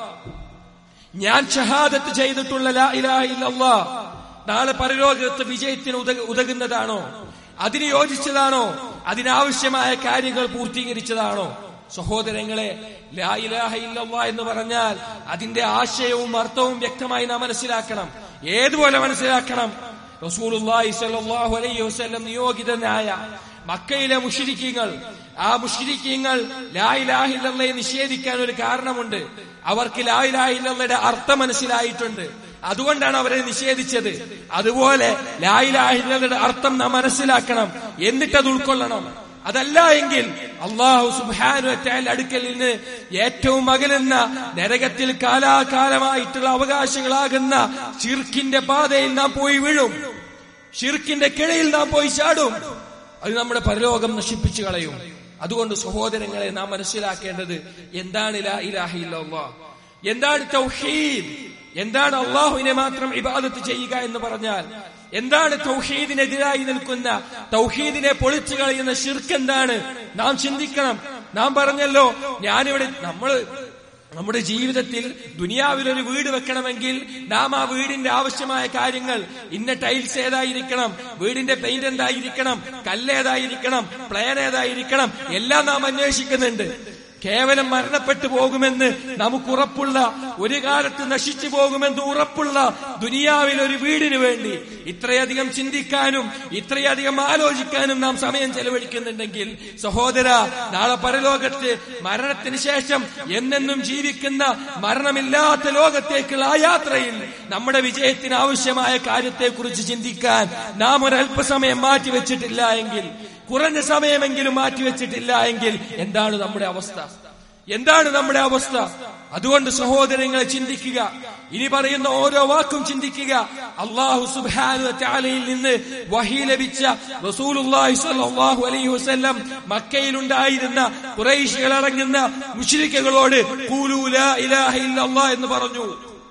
ഞാൻ ഷഹാദത്ത് ചെയ്തിട്ടുള്ള ലാ ഇലാഹ ഇല്ലല്ലാ നാളെ പരലോകത്ത് വിജയത്തിന് ഉതക- ഉതകുന്നതാണോ അതിന് യോജിച്ചതാണോ അതിനാവശ്യമായ കാര്യങ്ങൾ പൂർത്തീകരിച്ചതാണോ സഹോദരങ്ങളെ ലാ ഇലാഹ ഇല്ലല്ലാ എന്ന് പറഞ്ഞാൽ അതിന്റെ ആശയവും അർത്ഥവും വ്യക്തമായി നാം മനസ്സിലാക്കണം ഏതുപോലെ മനസ്സിലാക്കണം റസൂലുള്ളാഹി സ്വല്ലല്ലാഹു അലൈഹി വസല്ലം നിയോഗിതനായ മക്കയിലെ മുഷിരിക്കീങ്ങൾ ആ മുഷിരിക്കീങ്ങൾ ലായിലാഹില്ലയെ നിഷേധിക്കാൻ ഒരു കാരണമുണ്ട് അവർക്ക് ലായിലാഹില്ലയുടെ അർത്ഥം മനസ്സിലായിട്ടുണ്ട് അതുകൊണ്ടാണ് അവരെ നിഷേധിച്ചത് അതുപോലെ ലായിലാഹില്ലയുടെ അർത്ഥം നാം മനസ്സിലാക്കണം എന്നിട്ടത് ഉൾക്കൊള്ളണം അതല്ല എങ്കിൽ അള്ളാഹു സുബാനു അടുക്കൽ നിന്ന് ഏറ്റവും അകലുന്ന നരകത്തിൽ കാലാകാലമായിട്ടുള്ള അവകാശങ്ങളാകുന്ന ചിർക്കിന്റെ പാതയിൽ നാം പോയി വീഴും ഷിർക്കിന്റെ കിഴയിൽ നാം പോയി ചാടും അത് നമ്മുടെ പരലോകം നശിപ്പിച്ചു കളയും അതുകൊണ്ട് സഹോദരങ്ങളെ നാം മനസ്സിലാക്കേണ്ടത് എന്താണ് ലാ ഇലാഹ ഇല്ലല്ലാഹ് എന്താണ് തൗഹീദ് എന്താണ് അള്ളാഹുവിനെ മാത്രം ഇബാദത്ത് ചെയ്യുക എന്ന് പറഞ്ഞാൽ എന്താണ് തൗഹീദിനെതിരായി നിൽക്കുന്ന തൗഹീദിനെ പൊളിച്ചു കളയുന്ന ഷിർക്ക് എന്താണ് നാം ചിന്തിക്കണം നാം പറഞ്ഞല്ലോ ഞാനിവിടെ നമ്മള് നമ്മുടെ ജീവിതത്തിൽ ദുനിയാവിൽ ഒരു വീട് വെക്കണമെങ്കിൽ നാം ആ വീടിന്റെ ആവശ്യമായ കാര്യങ്ങൾ ഇന്ന ടൈൽസ് ഏതായിരിക്കണം വീടിന്റെ പെയിന്റ് എന്തായിരിക്കണം കല്ല് ഏതായിരിക്കണം പ്ലാൻ ഏതായിരിക്കണം എല്ലാം നാം അന്വേഷിക്കുന്നുണ്ട് കേവലം മരണപ്പെട്ടു പോകുമെന്ന് നമുക്ക് ഉറപ്പുള്ള ഒരു കാലത്ത് നശിച്ചു പോകുമെന്ന് ഉറപ്പുള്ള ദുനിയാവിൽ ഒരു വീടിന് വേണ്ടി ഇത്രയധികം ചിന്തിക്കാനും ഇത്രയധികം ആലോചിക്കാനും നാം സമയം ചെലവഴിക്കുന്നുണ്ടെങ്കിൽ സഹോദര നാളെ പരലോകത്ത് മരണത്തിന് ശേഷം എന്നെന്നും ജീവിക്കുന്ന മരണമില്ലാത്ത ലോകത്തേക്കുള്ള ആ യാത്രയിൽ നമ്മുടെ വിജയത്തിന് ആവശ്യമായ കാര്യത്തെക്കുറിച്ച് ചിന്തിക്കാൻ നാം ഒരല്പസമയം മാറ്റിവെച്ചിട്ടില്ല എങ്കിൽ കുറഞ്ഞ സമയമെങ്കിലും മാറ്റിവെച്ചിട്ടില്ല എങ്കിൽ എന്താണ് നമ്മുടെ അവസ്ഥ എന്താണ് നമ്മുടെ അവസ്ഥ അതുകൊണ്ട് സഹോദരങ്ങളെ ചിന്തിക്കുക ഇനി പറയുന്ന ഓരോ വാക്കും ചിന്തിക്കുക അള്ളാഹു സുബ്ഹാനഹു തആലയിൽ നിന്ന് വഹി ലഭിച്ച റസൂലുള്ളാഹി സ്വല്ലല്ലാഹു അലൈഹി വസല്ലം മക്കയിലുണ്ടായിരുന്ന ഖുറൈശികൾ അടങ്ങുന്ന മുശ്രിക്കുകളോട് ഖൂലൂ ലാ ഇലാഹ ഇല്ലല്ലാഹ് എന്ന് പറഞ്ഞു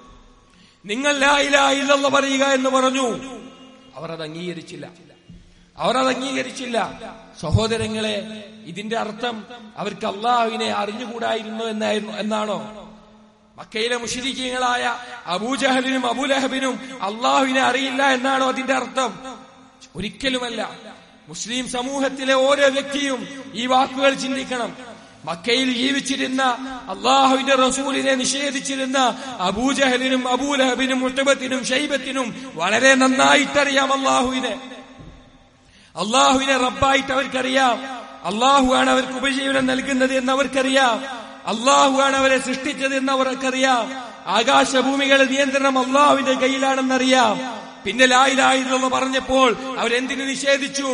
നിങ്ങൾ ലാ ഇലാഹ ഇല്ലല്ലാഹ് പറയുക എന്ന് പറഞ്ഞു അവർ അത് അംഗീകരിച്ചില്ല അവർ അത് അംഗീകരിച്ചില്ല സഹോദരങ്ങളെ ഇതിന്റെ അർത്ഥം അവർക്ക് അള്ളാഹുവിനെ അറിഞ്ഞുകൂടായിരുന്നു എന്നായിരുന്നു എന്നാണോ മക്കയിലെ മുഷിരിക്കങ്ങളായ അബൂജഹലിനും അബുലഹബിനും അള്ളാഹുവിനെ അറിയില്ല എന്നാണോ അതിന്റെ അർത്ഥം ഒരിക്കലുമല്ല മുസ്ലിം സമൂഹത്തിലെ ഓരോ വ്യക്തിയും ഈ വാക്കുകൾ ചിന്തിക്കണം മക്കയിൽ ജീവിച്ചിരുന്ന അള്ളാഹുവിന്റെ റസൂലിനെ നിഷേധിച്ചിരുന്ന അബൂജഹലിനും അബൂലഹബിനും മുട്ടബത്തിനും ഷൈബത്തിനും വളരെ നന്നായിട്ടറിയാം അള്ളാഹുവിനെ അള്ളാഹുവിനെ റബ്ബായിട്ട് അവർക്കറിയാം അള്ളാഹുവാണ് അവർക്ക് ഉപജീവനം നൽകുന്നത് എന്ന് അവർക്കറിയാം അള്ളാഹുവാണ് അവരെ സൃഷ്ടിച്ചത് എന്ന് അവർക്കറിയാം ആകാശഭൂമികളുടെ നിയന്ത്രണം അള്ളാഹുവിന്റെ കയ്യിലാണെന്നറിയാം പിന്നെ ലായിലായില്ലെന്ന് പറഞ്ഞപ്പോൾ അവരെന്തിനു നിഷേധിച്ചു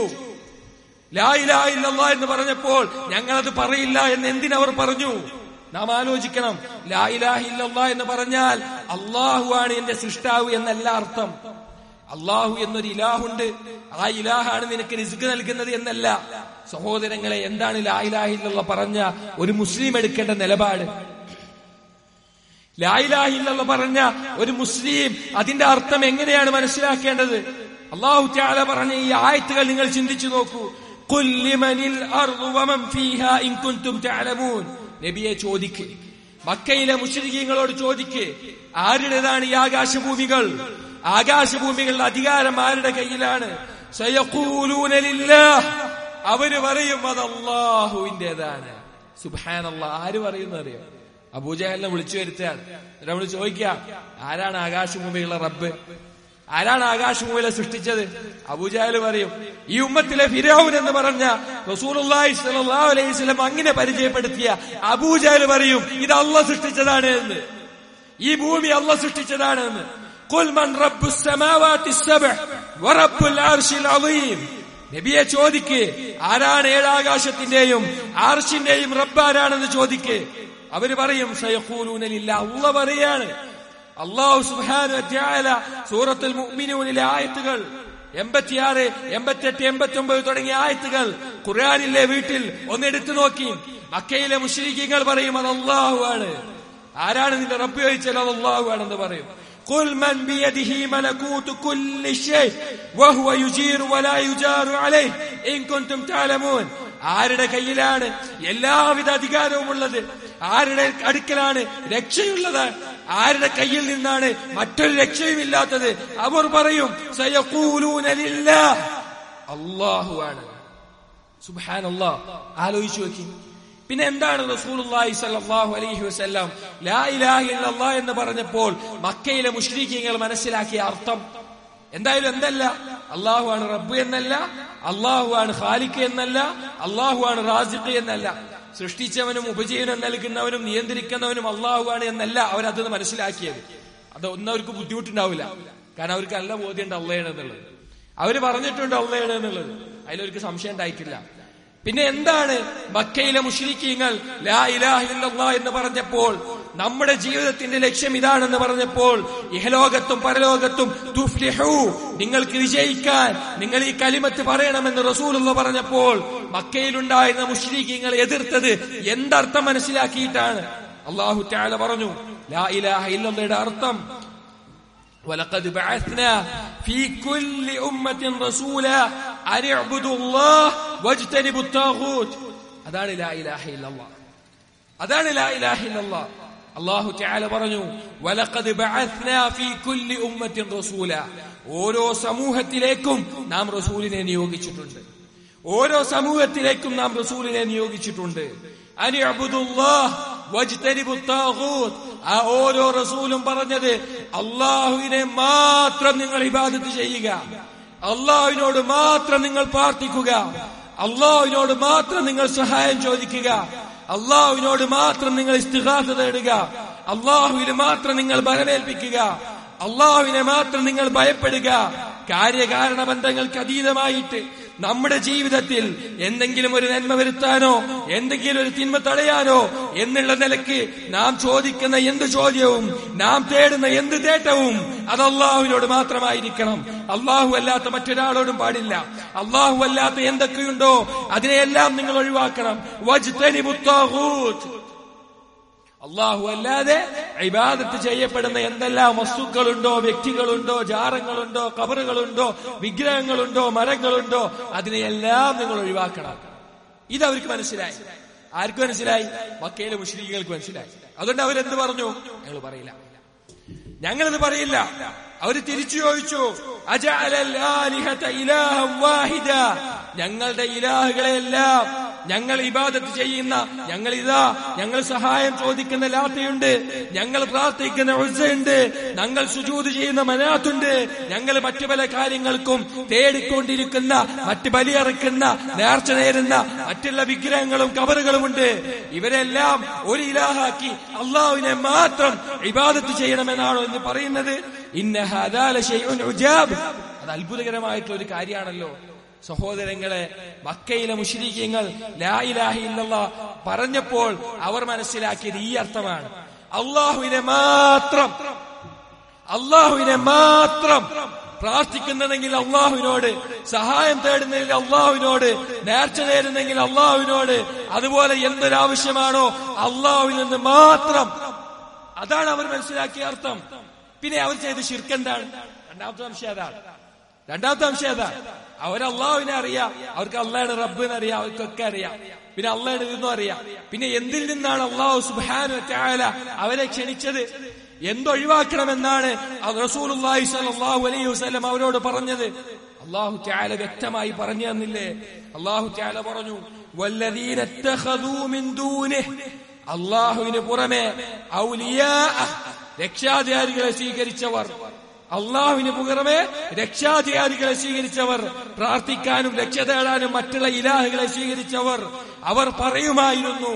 ലായിലായില്ല എന്ന് പറഞ്ഞപ്പോൾ ഞങ്ങളത് പറയില്ല എന്ന് എന്തിനവർ പറഞ്ഞു നാം ആലോചിക്കണം ലായിലാഹില്ല എന്ന് പറഞ്ഞാൽ അള്ളാഹുവാണ് എന്റെ സൃഷ്ടാവ് എന്നല്ല അർത്ഥം അള്ളാഹു എന്നൊരു ഇലാഹുണ്ട് ആ ഇലാഹാണ് നിനക്ക് റിസ്ക് നൽകുന്നത് എന്നല്ല സഹോദരങ്ങളെ എന്താണ് ലായിലാഹില്ല പറഞ്ഞ ഒരു മുസ്ലിം എടുക്കേണ്ട നിലപാട് ലായിലാഹില്ല പറഞ്ഞ ഒരു മുസ്ലിം അതിന്റെ അർത്ഥം എങ്ങനെയാണ് മനസ്സിലാക്കേണ്ടത് അള്ളാഹു ത്യാല പറഞ്ഞ ഈ ആയത്തുകൾ നിങ്ങൾ ചിന്തിച്ചു നോക്കൂ കുല്ലിമനിൽ നബിയെ ചോദിക്ക് മക്കയിലെ മുസ്ലിങ്ങളോട് ചോദിക്ക് ആരുടേതാണ് ഈ ആകാശഭൂമികൾ ആകാശഭൂമികളുടെ അധികാരം ആരുടെ കയ്യിലാണ് അവര് പറയും അത് അള്ളാഹുവിന്റേതാണ് സുബാനല്ല ആര് പറയുന്ന അറിയാം അബൂജഹലിനെ വിളിച്ചു വരുത്തുകയാണ് നമ്മൾ ചോദിക്കാം ആരാണ് ആകാശഭൂമികളുടെ റബ്ബ് ആരാണ് ആകാശഭൂമിയിലെ സൃഷ്ടിച്ചത് അബൂജഹൽ പറയും ഈ ഉമ്മത്തിലെ ഫിരാവുൻ എന്ന് പറഞ്ഞ റസൂലുള്ളാഹി സ്വല്ലല്ലാഹു അലൈഹി വസല്ലം അങ്ങനെ പരിചയപ്പെടുത്തിയ അബൂജഹൽ പറയും ഇത് അള്ള സൃഷ്ടിച്ചതാണ് എന്ന് ഈ ഭൂമി അള്ള സൃഷ്ടിച്ചതാണ് എന്ന് قل من رب السماوات السبع ورب العرش العظيم നബിയെ ചോദിക്ക് ആരാണ് ഏഴാകാശത്തിന്റെയും ആർഷിന്റെയും റബ്ബ് ആരാണെന്ന് ചോദിക്ക് അവര് പറയും സയഖൂലൂനലില്ല അള്ള പറയാണ് അള്ളാഹു സുബ്ഹാനഹു വതആല സൂറത്തുൽ മുഅ്മിനൂനിലെ ആയത്തുകൾ എൺപത്തിയാറ് എൺപത്തെട്ട് എൺപത്തി ഒമ്പത് തുടങ്ങിയ ആയത്തുകൾ ഖുർആനിലെ വീട്ടിൽ ഒന്ന് എടുത്തു നോക്കി മക്കയിലെ മുശ്രിക്കീങ്ങൾ പറയും അത് അള്ളാഹു ആണ് ആരാണ് നിന്റെ റബ്ബ് ചോദിച്ചാൽ അത് അള്ളാഹു ആണെന്ന് പറയും قل من بيده ملكوت كل شيء وهو يجير ولا يجار عليه إن كنتم تعلمون ആരുടെ കയ്യിലാണ് എല്ലാവിധ അധികാരവും ഉള്ളത് ആരുടെ അടുക്കലാണ് രക്ഷയുള്ളത് ആരുടെ കയ്യിൽ നിന്നാണ് മറ്റൊരു രക്ഷയുമില്ലാത്തത് അവർ പറയും അള്ളാഹു ആണ് സുബാൻ അള്ളാഹ് ആലോചിച്ചു നോക്കി പിന്നെ എന്താണ് റസൂലുള്ളാഹി സ്വല്ലല്ലാഹു അലൈഹി വസല്ലം ലാ ഇലാഹ ഇല്ലല്ലാഹ് എന്ന് പറഞ്ഞപ്പോൾ മക്കയിലെ മുശ്രിക്കീങ്ങൾ മനസ്സിലാക്കിയ അർത്ഥം എന്തായാലും എന്തല്ല അള്ളാഹു ആണ് റബ്ബ് എന്നല്ല അള്ളാഹു ആണ് ഖാലിഖ് എന്നല്ല അള്ളാഹു ആണ് റാസിഖ് എന്നല്ല സൃഷ്ടിച്ചവനും ഉപജീവനം നൽകുന്നവനും നിയന്ത്രിക്കുന്നവനും അള്ളാഹു ആണ് എന്നല്ല അവരത് മനസ്സിലാക്കിയത് അത് ഒന്നും അവർക്ക് ബുദ്ധിമുട്ടുണ്ടാവില്ല കാരണം അവർക്ക് നല്ല ബോധ്യമുണ്ട് അള്ളയാണ് എന്നുള്ളത് അവര് പറഞ്ഞിട്ടുണ്ട് അള്ളയാണ് എന്നുള്ളത് അതിലവർക്ക് സംശയം ഉണ്ടായിട്ടില്ല പിന്നെ എന്താണ് മക്കയിലെ മുഷ്രിക്കീങ്ങൾ ലാ ഇലാഹ ഇല്ലല്ലാഹ് എന്ന് പറഞ്ഞപ്പോൾ നമ്മുടെ ജീവിതത്തിന്റെ ലക്ഷ്യം ഇതാണെന്ന് പറഞ്ഞപ്പോൾ ഇഹലോകത്തും പരലോകത്തും തുഫ്ലിഹു നിങ്ങൾക്ക് വിജയിക്കാൻ നിങ്ങൾ ഈ കലിമത്ത് പറയണമെന്ന് റസൂലുള്ള പറഞ്ഞപ്പോൾ മക്കയിലുണ്ടായിരുന്ന മുഷ്രിക്കീങ്ങൾ എതിർത്തത് എന്തർത്ഥം മനസ്സിലാക്കിയിട്ടാണ് അള്ളാഹു താല പറഞ്ഞു ലാ ഇലാഹ ഇല്ലല്ലയുടെ അർത്ഥം ولقد بعثنا في كل أمة رسولا أن اعبدوا الله واجتنبوا الطاغوت അതാണ് ലാ ഇലാഹ ഇല്ലല്ലാഹ് അതാണ് ലാ ഇലാഹ ഇല്ലല്ലാഹ് അല്ലാഹു തആല പറഞ്ഞു വലഖദ് ബഅത്നാ ഫീ കുല്ലി ഉമ്മത്തിൻ റസൂല ഓരോ സമൂഹത്തിലേക്കും നാം റസൂലിനെ നിയോഗിച്ചിട്ടുണ്ട് ഓരോ സമൂഹത്തിലേക്കും നാം റസൂലിനെ നിയോഗിച്ചിട്ടുണ്ട് അനിഅബ്ദുല്ലാഹ് വജ്തനിബു താഗൂത്ത് ആ ഓരോ റസൂലും പറഞ്ഞത് അള്ളാഹുവിനെ മാത്രം നിങ്ങൾ ഇബാദത്ത് ചെയ്യുക അള്ളാഹുവിനോട് മാത്രം നിങ്ങൾ പ്രാർത്ഥിക്കുക അള്ളാഹുവിനോട് മാത്രം നിങ്ങൾ സഹായം ചോദിക്കുക അള്ളാഹുവിനോട് മാത്രം നിങ്ങൾ ഇസ്തിഹാസ തേടുക അള്ളാഹുവിന് മാത്രം നിങ്ങൾ ബലമേൽപ്പിക്കുക അള്ളാഹുവിനെ മാത്രം നിങ്ങൾ ഭയപ്പെടുക കാര്യകാരണ ബന്ധങ്ങൾക്ക് അതീതമായിട്ട് നമ്മുടെ ജീവിതത്തിൽ എന്തെങ്കിലും ഒരു നന്മ വരുത്താനോ എന്തെങ്കിലും ഒരു തിന്മ തടയാനോ എന്നുള്ള നിലയ്ക്ക് നാം ചോദിക്കുന്ന എന്ത് ചോദ്യവും നാം തേടുന്ന എന്ത് തേട്ടവും അത് അള്ളാഹുവിനോട് മാത്രമായിരിക്കണം അള്ളാഹു അല്ലാത്ത മറ്റൊരാളോടും പാടില്ല അള്ളാഹു അല്ലാത്ത എന്തൊക്കെയുണ്ടോ അതിനെയെല്ലാം നിങ്ങൾ ഒഴിവാക്കണം വജ്തനിബു ത്വാഗൂത്ത്. അള്ളാഹു അല്ലാതെ ഇബാദത്ത് ചെയ്യപ്പെടുന്ന എന്തെല്ലാം വസ്തുക്കളുണ്ടോ വ്യക്തികളുണ്ടോ ജാറങ്ങളുണ്ടോ കബറുകളുണ്ടോ വിഗ്രഹങ്ങളുണ്ടോ മരങ്ങളുണ്ടോ അതിനെയെല്ലാം നിങ്ങൾ ഒഴിവാക്കണം ഇതവർക്ക് മനസ്സിലായി ആർക്ക് മനസ്സിലായി മക്കയിലെ മുസ്ലിങ്ങൾക്ക് മനസ്സിലായി അതുകൊണ്ട് അവരെന്ത് പറഞ്ഞു ഞങ്ങൾ പറയില്ല ഞങ്ങളിത് പറയില്ല അവര് തിരിച്ചു ചോദിച്ചു അജഅലൽ ആലിഹത ഇലാഹം വാഹിദ ഞങ്ങളുടെ ഇലാഹുകളെല്ലാം ഞങ്ങൾ ഇബാദത്ത് ചെയ്യുന്ന ഞങ്ങൾ ഇതാ ഞങ്ങൾ സഹായം ചോദിക്കുന്ന ലാത്തയുണ്ട് ഞങ്ങൾ പ്രാർത്ഥിക്കുന്ന ഉസ്സയുണ്ട് ഞങ്ങൾ സുജൂത് ചെയ്യുന്ന മനാത്തുണ്ട് ഞങ്ങൾ മറ്റു പല കാര്യങ്ങൾക്കും തേടിക്കൊണ്ടിരിക്കുന്ന മറ്റ് ബലിയറക്കുന്ന നേർച്ച നേരുന്ന മറ്റുള്ള വിഗ്രഹങ്ങളും കബറുകളുമുണ്ട് ഇവരെല്ലാം ഒരു ഇലാഹാക്കി അള്ളാഹുവിനെ മാത്രം ഇബാദത്ത് ചെയ്യണമെന്നാണോ എന്ന് പറയുന്നത് ഇന്ന ഹദാല ശൈഉൻ ഉജാബ് അത് അത്ഭുതകരമായിട്ടുള്ള ഒരു കാര്യമാണല്ലോ സഹോദരങ്ങളെ മക്കയിലെ മുഷരീഖ്യങ്ങൾ ലായിലാഹി ഇല്ലല്ലാ പറഞ്ഞപ്പോൾ അവർ മനസ്സിലാക്കിയത് ഈ അർത്ഥമാണ് അള്ളാഹുവിനെ മാത്രം അള്ളാഹുവിനെ മാത്രം പ്രാർത്ഥിക്കുന്നതെങ്കിൽ അള്ളാഹുവിനോട് സഹായം തേടുന്നെങ്കിൽ അള്ളാഹുവിനോട് നേർച്ച നേരുന്നെങ്കിൽ അള്ളാഹുവിനോട് അതുപോലെ എന്തൊരാവശ്യമാണോ അള്ളാഹുവിൽ നിന്ന് മാത്രം അതാണ് അവർ മനസ്സിലാക്കിയ അർത്ഥം പിന്നെ അവർ ചെയ്ത ശിർക്കെന്താണ് രണ്ടാമത്തെ സംശയം അതാണ് രണ്ടാമത്തെ സംശയം അതാ അവർ അള്ളാഹുവിനെ അറിയാം അവർക്ക് അള്ളാഹയുടെ റബ്ബിനെ അറിയാം അവർക്കൊക്കെ അറിയാം പിന്നെ അള്ളാഹയുടെ ഇതൊന്നും അറിയാം പിന്നെ എന്തിൽ നിന്നാണ് അള്ളാഹു സുബാനു ചായാല അവരെ ക്ഷണിച്ചത് എന്തൊഴിവാക്കണമെന്നാണ് റസൂലുള്ളാഹി സ്വല്ലല്ലാഹു അലൈഹി വസല്ലം അവരോട് പറഞ്ഞത് അള്ളാഹു ചായാല വ്യക്തമായി പറഞ്ഞു തന്നില്ലേ അള്ളാഹു ചായാല പറഞ്ഞു വല്ലദീന ഇത്തഖദൂ മിൻ ദൂനിഹി അള്ളാഹുവിന് പുറമെ ഔലിയാ രക്ഷാധികാരികളെ സ്വീകരിച്ചവർ അള്ളാഹുവിന് പുറമെ രക്ഷാധികാരികളെ സ്വീകരിച്ചവർ പ്രാർത്ഥിക്കാനും രക്ഷ തേടാനും മറ്റുള്ള ഇലാഹുകളെ സ്വീകരിച്ചവർ അവർ പറയുമായിരുന്നു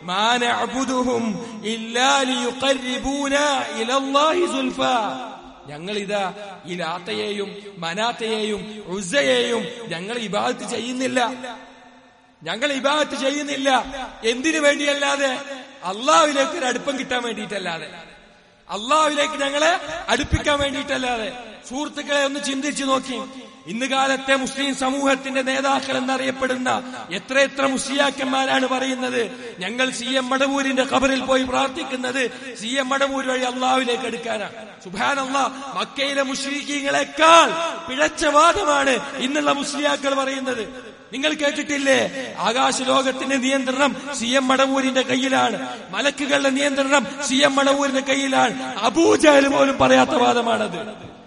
മാനഅബുദുഹും ഇല്ലാ ലിയുഖർരിബൂനാ ഇലല്ലാഹി സുൽഫാ ഞങ്ങൾ ഇതാ ഈ ലാത്തയെയും മനാത്തയെയും ഉസ്സയെയും ഞങ്ങൾ ഇബാദത്ത് ചെയ്യുന്നില്ല ഞങ്ങൾ ഇബാദത്ത് ചെയ്യുന്നില്ല എന്തിനു വേണ്ടിയല്ലാതെ അള്ളാഹുവിലേക്ക് ഒരു അടുപ്പം കിട്ടാൻ വേണ്ടിയിട്ടല്ലാതെ അള്ളാഹുവിലേക്ക് ഞങ്ങളെ അടുപ്പിക്കാൻ വേണ്ടിയിട്ടല്ലാതെ സുഹൃത്തുക്കളെ ഒന്ന് ചിന്തിച്ചു നോക്കി ഇന്ന് കാലത്തെ മുസ്ലിം സമൂഹത്തിന്റെ നേതാക്കൾ എന്നറിയപ്പെടുന്ന എത്രയെത്ര മുസ്ലിയാക്കന്മാരാണ് പറയുന്നത് ഞങ്ങൾ സി എം മടവൂരിന്റെ ഖബറിൽ പോയി പ്രാർത്ഥിക്കുന്നത് സി എം മടവൂർ വഴി അള്ളാഹുവിലേക്ക് എടുക്കാനാണ് സുബാനല്ല മക്കയിലെ മുസ്ലിങ്ങളെക്കാൾ പിഴച്ച വാദമാണ് ഇന്നുള്ള മുസ്ലിയാക്കൾ പറയുന്നത് നിങ്ങൾ കേട്ടിട്ടില്ലേ ആകാശ ലോകത്തിന്റെ നിയന്ത്രണം സി എം മടവൂരിന്റെ കയ്യിലാണ് മലക്കുകളുടെ നിയന്ത്രണം സി എം മടവൂരിന്റെ കയ്യിലാണ് അബൂജഹൽ പോലും പറയാത്ത വാദമാണത്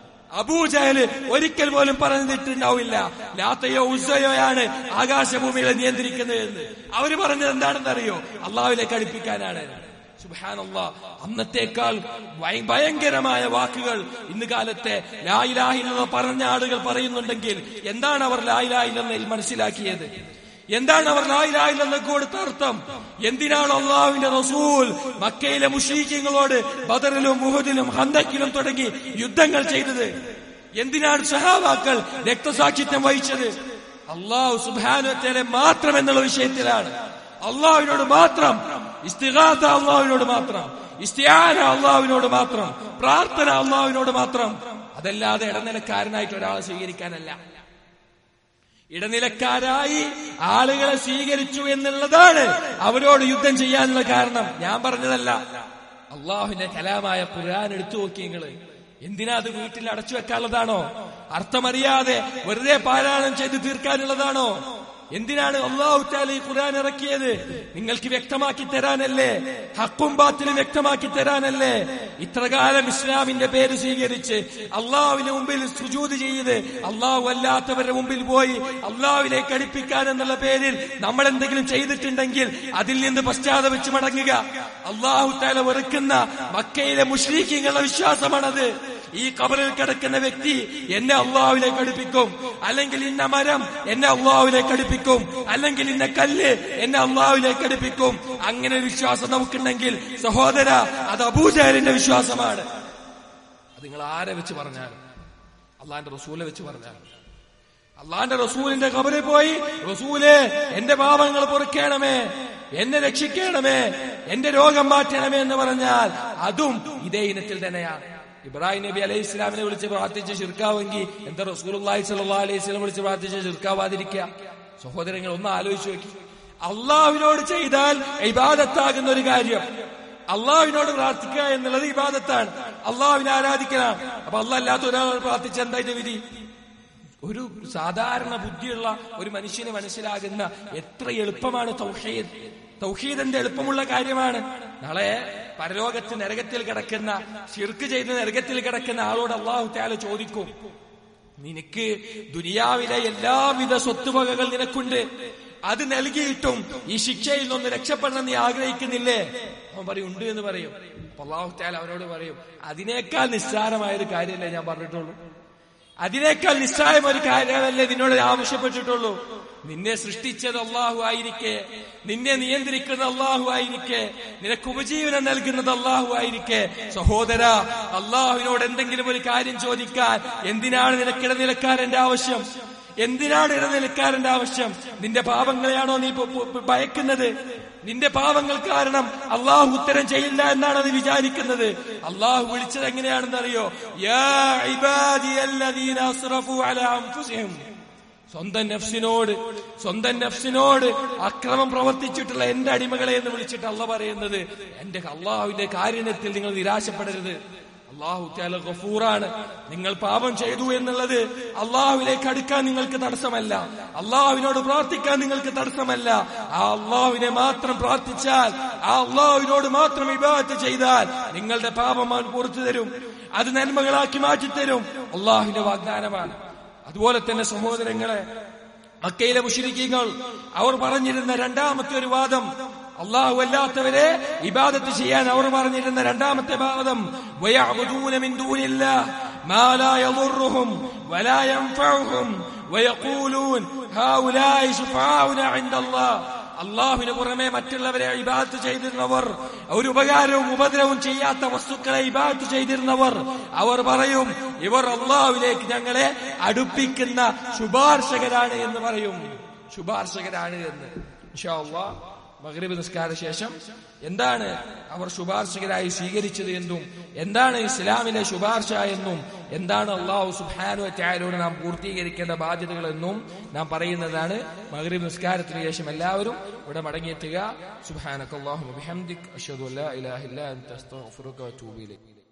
അബൂജഹല് ഒരിക്കൽ പോലും പറഞ്ഞിട്ടുണ്ടാവില്ല ലാത്തയോ ഉസ്സയോയാണ് ആകാശഭൂമികളെ നിയന്ത്രിക്കുന്നത് എന്ന് അവര് പറഞ്ഞത് എന്താണെന്ന് അറിയോ അള്ളാഹുവിലേക്ക് അടുപ്പിക്കാനാണ് സുബാനല്ലാ അന്നത്തേക്കാൾ ഭയ- ഭയങ്കരമായ വാക്കുകൾ ഇന്ന് കാലത്തെ ലായിലാഹില്ലെന്ന് പറഞ്ഞ ആളുകൾ പറയുന്നുണ്ടെങ്കിൽ എന്താണ് അവർ ലായിലാഹില്ലെന്ന് മനസ്സിലാക്കിയത് എന്താണ് അവർ ലായിലാഹില്ലെന്ന് കൊടുത്ത അർത്ഥം എന്തിനാണ് അള്ളാഹുവിന്റെ റസൂൽ മക്കയിലെ മുഷീഖ്യങ്ങളോട് ബദറിലും മുഹദിലും ഹന്തക്കിലും തുടങ്ങി യുദ്ധങ്ങൾ ചെയ്തത് എന്തിനാണ് സഹാബാക്കൾ രക്തസാക്ഷിത്വം വഹിച്ചത് അള്ളാഹു സുബാനുവത്തേലെ മാത്രം എന്നുള്ള വിഷയത്തിലാണ് അള്ളാഹുവിനോട് മാത്രം ഇസ്തിഗാത്ത അള്ളാഹുവിനോട് മാത്രം ഇസ്തിയാന അള്ളാഹുവിനോട് മാത്രം പ്രാർത്ഥന അള്ളാഹുവിനോട് മാത്രം അതല്ലാതെ ഇടനിലക്കാരനായിട്ട് ഒരാളെ സ്വീകരിക്കാനല്ല ഇടനിലക്കാരായി ആളുകളെ സ്വീകരിച്ചു എന്നുള്ളതാണ് അവരോട് യുദ്ധം ചെയ്യാനുള്ള കാരണം ഞാൻ പറഞ്ഞതല്ല അള്ളാഹുവിന്റെ കലാമായ ഖുർആൻ എടുത്തു നോക്കി നിങ്ങള് എന്തിനാ അത് വീട്ടിൽ അടച്ചു വെക്കാനുള്ളതാണോ അർത്ഥമറിയാതെ വെറുതെ പാരായണം ചെയ്ത് തീർക്കാനുള്ളതാണോ എന്തിനാണ് അള്ളാഹു താല ഈ ഖുർആൻ ഇറക്കിയത് നിങ്ങൾക്ക് വ്യക്തമാക്കി തരാനല്ലേ ഹക്കും ബാത്തിലും വ്യക്തമാക്കി തരാനല്ലേ ഇത്രകാലം ഇസ്ലാമിന്റെ പേര് സ്വീകരിച്ച് അള്ളാഹുവിന് മുമ്പിൽ സുജൂത് ചെയ്ത് അള്ളാഹു അല്ലാത്തവരുടെ മുമ്പിൽ പോയി അള്ളാഹുവിലേക്ക് അടുപ്പിക്കാൻ എന്നുള്ള പേരിൽ നമ്മൾ എന്തെങ്കിലും ചെയ്തിട്ടുണ്ടെങ്കിൽ അതിൽ നിന്ന് പശ്ചാത്തപിച്ച് മടങ്ങുക അള്ളാഹു താല വെറുക്കുന്ന മക്കയിലെ മുഷ്രീഖിങ്ങളുടെ വിശ്വാസമാണത് ഈ കബറിൽ കിടക്കുന്ന വ്യക്തി എന്നെ അള്ളാഹുവിലേക്ക് അടുപ്പിക്കും അല്ലെങ്കിൽ ഇന്ന മരം എന്നെ അള്ളാഹുവിലേക്ക് അടുപ്പിക്കും അല്ലെങ്കിൽ ഇന്ന കല്ല് എന്നെ അള്ളാഹുവിലേക്ക് അടുപ്പിക്കും അങ്ങനെ ഒരു വിശ്വാസം നമുക്കുണ്ടെങ്കിൽ സഹോദര അത് അബൂജാലിന്റെ വിശ്വാസമാണ് അത് നിങ്ങൾ ആരെ വെച്ച് പറഞ്ഞാലും അള്ളാന്റെ റസൂലെ വെച്ച് പറഞ്ഞാലും അള്ളാന്റെ റസൂലിന്റെ കബറിൽ പോയി റസൂലെ എന്റെ പാപങ്ങൾ പൊറുക്കണമേ എന്നെ രക്ഷിക്കണമേ എന്റെ രോഗം മാറ്റണമേ എന്ന് പറഞ്ഞാൽ അതും ഇതേ ഇനത്തിൽ തന്നെയാണ് ഇബ്രാഹിം നബി അലൈഹി ഇസ്ലാമിനെ വിളിച്ച് പ്രാർത്ഥിച്ച് ശിർക്കാവെങ്കിൽ എന്താ റസൂലി സല്ലാ അലൈഹി സ്വലം വിളിച്ച് പ്രാർത്ഥിച്ച് ശിർക്കാവാതിരിക്കുക സഹോദരങ്ങൾ ഒന്ന് ആലോചിച്ച് നോക്കി അള്ളാഹുവിനോട് ചെയ്താൽ ഇബാദത്താകുന്ന ഒരു കാര്യം അള്ളാഹുവിനോട് പ്രാർത്ഥിക്കുക എന്നുള്ളത് ഇബാദത്താണ് അള്ളാഹുവിനെ ആരാധിക്കണം അപ്പൊ അള്ളാഹ് അല്ലാത്ത ഒരാൾ പ്രാർത്ഥിച്ച എന്താ ഇതിന്റെ വിധി ഒരു സാധാരണ ബുദ്ധിയുള്ള ഒരു മനുഷ്യന് മനസ്സിലാകുന്ന എത്ര എളുപ്പമാണ് തൗഹീദ് തൗഹീദിന്റെ എളുപ്പമുള്ള കാര്യമാണ് നാളെ പരലോകത്ത് നരകത്തിൽ കിടക്കുന്ന ഷിർക്ക് ചെയ്ത് നരകത്തിൽ കിടക്കുന്ന ആളോട് അള്ളാഹു താല ചോദിക്കും നിനക്ക് ദുനിയാവിലെ എല്ലാവിധ സ്വത്തുവകകൾ നിനക്കുണ്ട് അത് നൽകിയിട്ടും ഈ ശിക്ഷയിൽ നിന്ന് രക്ഷപ്പെടണം നീ ആഗ്രഹിക്കുന്നില്ലേ അവൻ പറയും ഉണ്ട് എന്ന് പറയും അപ്പൊ അള്ളാഹു താല അവനോട് പറയും അതിനേക്കാൾ നിസ്സാരമായ ഒരു കാര്യമല്ലേ ഞാൻ പറഞ്ഞിട്ടുള്ളൂ അതിനേക്കാൾ നിസ്സായം ഒരു കാര്യമല്ലേ നിന്നോട് ആവശ്യപ്പെട്ടിട്ടുള്ളൂ നിന്നെ സൃഷ്ടിച്ചത് അള്ളാഹു ആയിരിക്കെ നിന്നെ നിയന്ത്രിക്കുന്ന അള്ളാഹു ആയിരിക്കെ നിനക്ക് ഉപജീവനം നൽകുന്നത് അള്ളാഹു ആയിരിക്കെ സഹോദര അള്ളാഹുവിനോട് എന്തെങ്കിലും ഒരു കാര്യം ചോദിക്കാൻ എന്തിനാണ് നിനക്ക് ഇടനിലക്കാരന്റെ ആവശ്യം എന്തിനാണ് ഇടനിലക്കാരന്റെ ആവശ്യം നിന്റെ പാപങ്ങളെയാണോ നീ പ- പ- ഭയക്കുന്നത് നിന്റെ പാപങ്ങൾ കാരണം അള്ളാഹു ഉത്തരം ചെയ്യില്ല എന്നാണ് അത് വിചാരിക്കുന്നത് അള്ളാഹു വിളിച്ചത് എങ്ങനെയാണെന്ന് അറിയോ യാ ഇബാദിയല്ലദീന അസ്റഫു അലാ അൻഫുസിഹിം സ്വന്തം നഫ്സിനോട് സ്വന്തം നഫ്സിനോട് അക്രമം പ്രവർത്തിച്ചിട്ടുള്ള എന്റെ അടിമകളെ എന്ന് വിളിച്ചിട്ട് അള്ള പറയുന്നത് എന്റെ അള്ളാഹുവിന്റെ കാരുണ്യത്തിൽ നിങ്ങൾ നിരാശപ്പെടരുത് അള്ളാഹു താല ഗഫൂറാണ് നിങ്ങൾ പാപം ചെയ്തു എന്നുള്ളത് അള്ളാഹുവിലേക്ക് അടുക്കാൻ നിങ്ങൾക്ക് തടസ്സമല്ല അള്ളാഹുവിനോട് പ്രാർത്ഥിക്കാൻ നിങ്ങൾക്ക് തടസ്സമല്ല ആ അള്ളാഹുവിനെ മാത്രം പ്രാർത്ഥിച്ചാൽ ആ അള്ളാഹുവിനോട് മാത്രം വിഭാഗത്ത് ചെയ്താൽ നിങ്ങളുടെ പാപം അവൻ പുറത്തു തരും അത് നന്മകളാക്കി മാറ്റിത്തരും അള്ളാഹുവിന്റെ വാഗ്ദാനമാണ് അതുപോലെ തന്നെ സഹോദരങ്ങളെ മക്കയിലെ മുഷിരിക്കീങ്ങൾ അവർ പറഞ്ഞിരുന്ന രണ്ടാമത്തെ ഒരു വാദം അള്ളാഹു അല്ലാത്തവരെ ഇബാദത്ത് ചെയ്യാൻ അവർ പറഞ്ഞിരുന്ന രണ്ടാമത്തെ വാദം വയഅ്ബുദൂന മിൻ ദൂനില്ലാഹ് മാ ലാ യദുർറുഹും വലാ യൻഫഉഹും വയഖൂലൂൻ ഹൗലായി ശുഫാഉന ഇൻദല്ലാഹ് അള്ളാഹുവിന് പുറമെ മറ്റുള്ളവരെ ഇബാദത്ത് ചെയ്തിരുന്നവർ ഒരു ഉപകാരവും ഉപദ്രവവും ചെയ്യാത്ത വസ്തുക്കളെ ഇബാദത്ത് ചെയ്തിരുന്നവർ അവർ പറയും ഇവർ അള്ളാഹുവിലേക്ക് ഞങ്ങളെ അടുപ്പിക്കുന്ന ശുപാർശകരാണ് എന്ന് പറയും ശുപാർശകരാണ് എന്ന് ഇൻഷാ അള്ളാഹ് മഗ്രിബ് നിസ്കാര ശേഷം എന്താണ് അവർ ശുപാർശകരായി സ്വീകരിച്ചത് എന്നും എന്താണ് ഇസ്ലാമിലെ ശുപാർശ എന്നും എന്താണ് അള്ളാഹു സുബാനു ത്യാരോട് നാം പൂർത്തീകരിക്കേണ്ട ബാധ്യതകൾ എന്നും നാം പറയുന്നതാണ് മഗ്രിബ് നിസ്കാരത്തിന് ശേഷം എല്ലാവരും ഇവിടെ മടങ്ങിയെത്തുക സുബാനക്കല്ലാഹു ബിഹംദിക് അഷ്ഹദു അല്ലാ ഇലാഹ ഇല്ലാ അൻത അസ്തഗ്ഫിറുക വഅതൂബു ഇലൈക്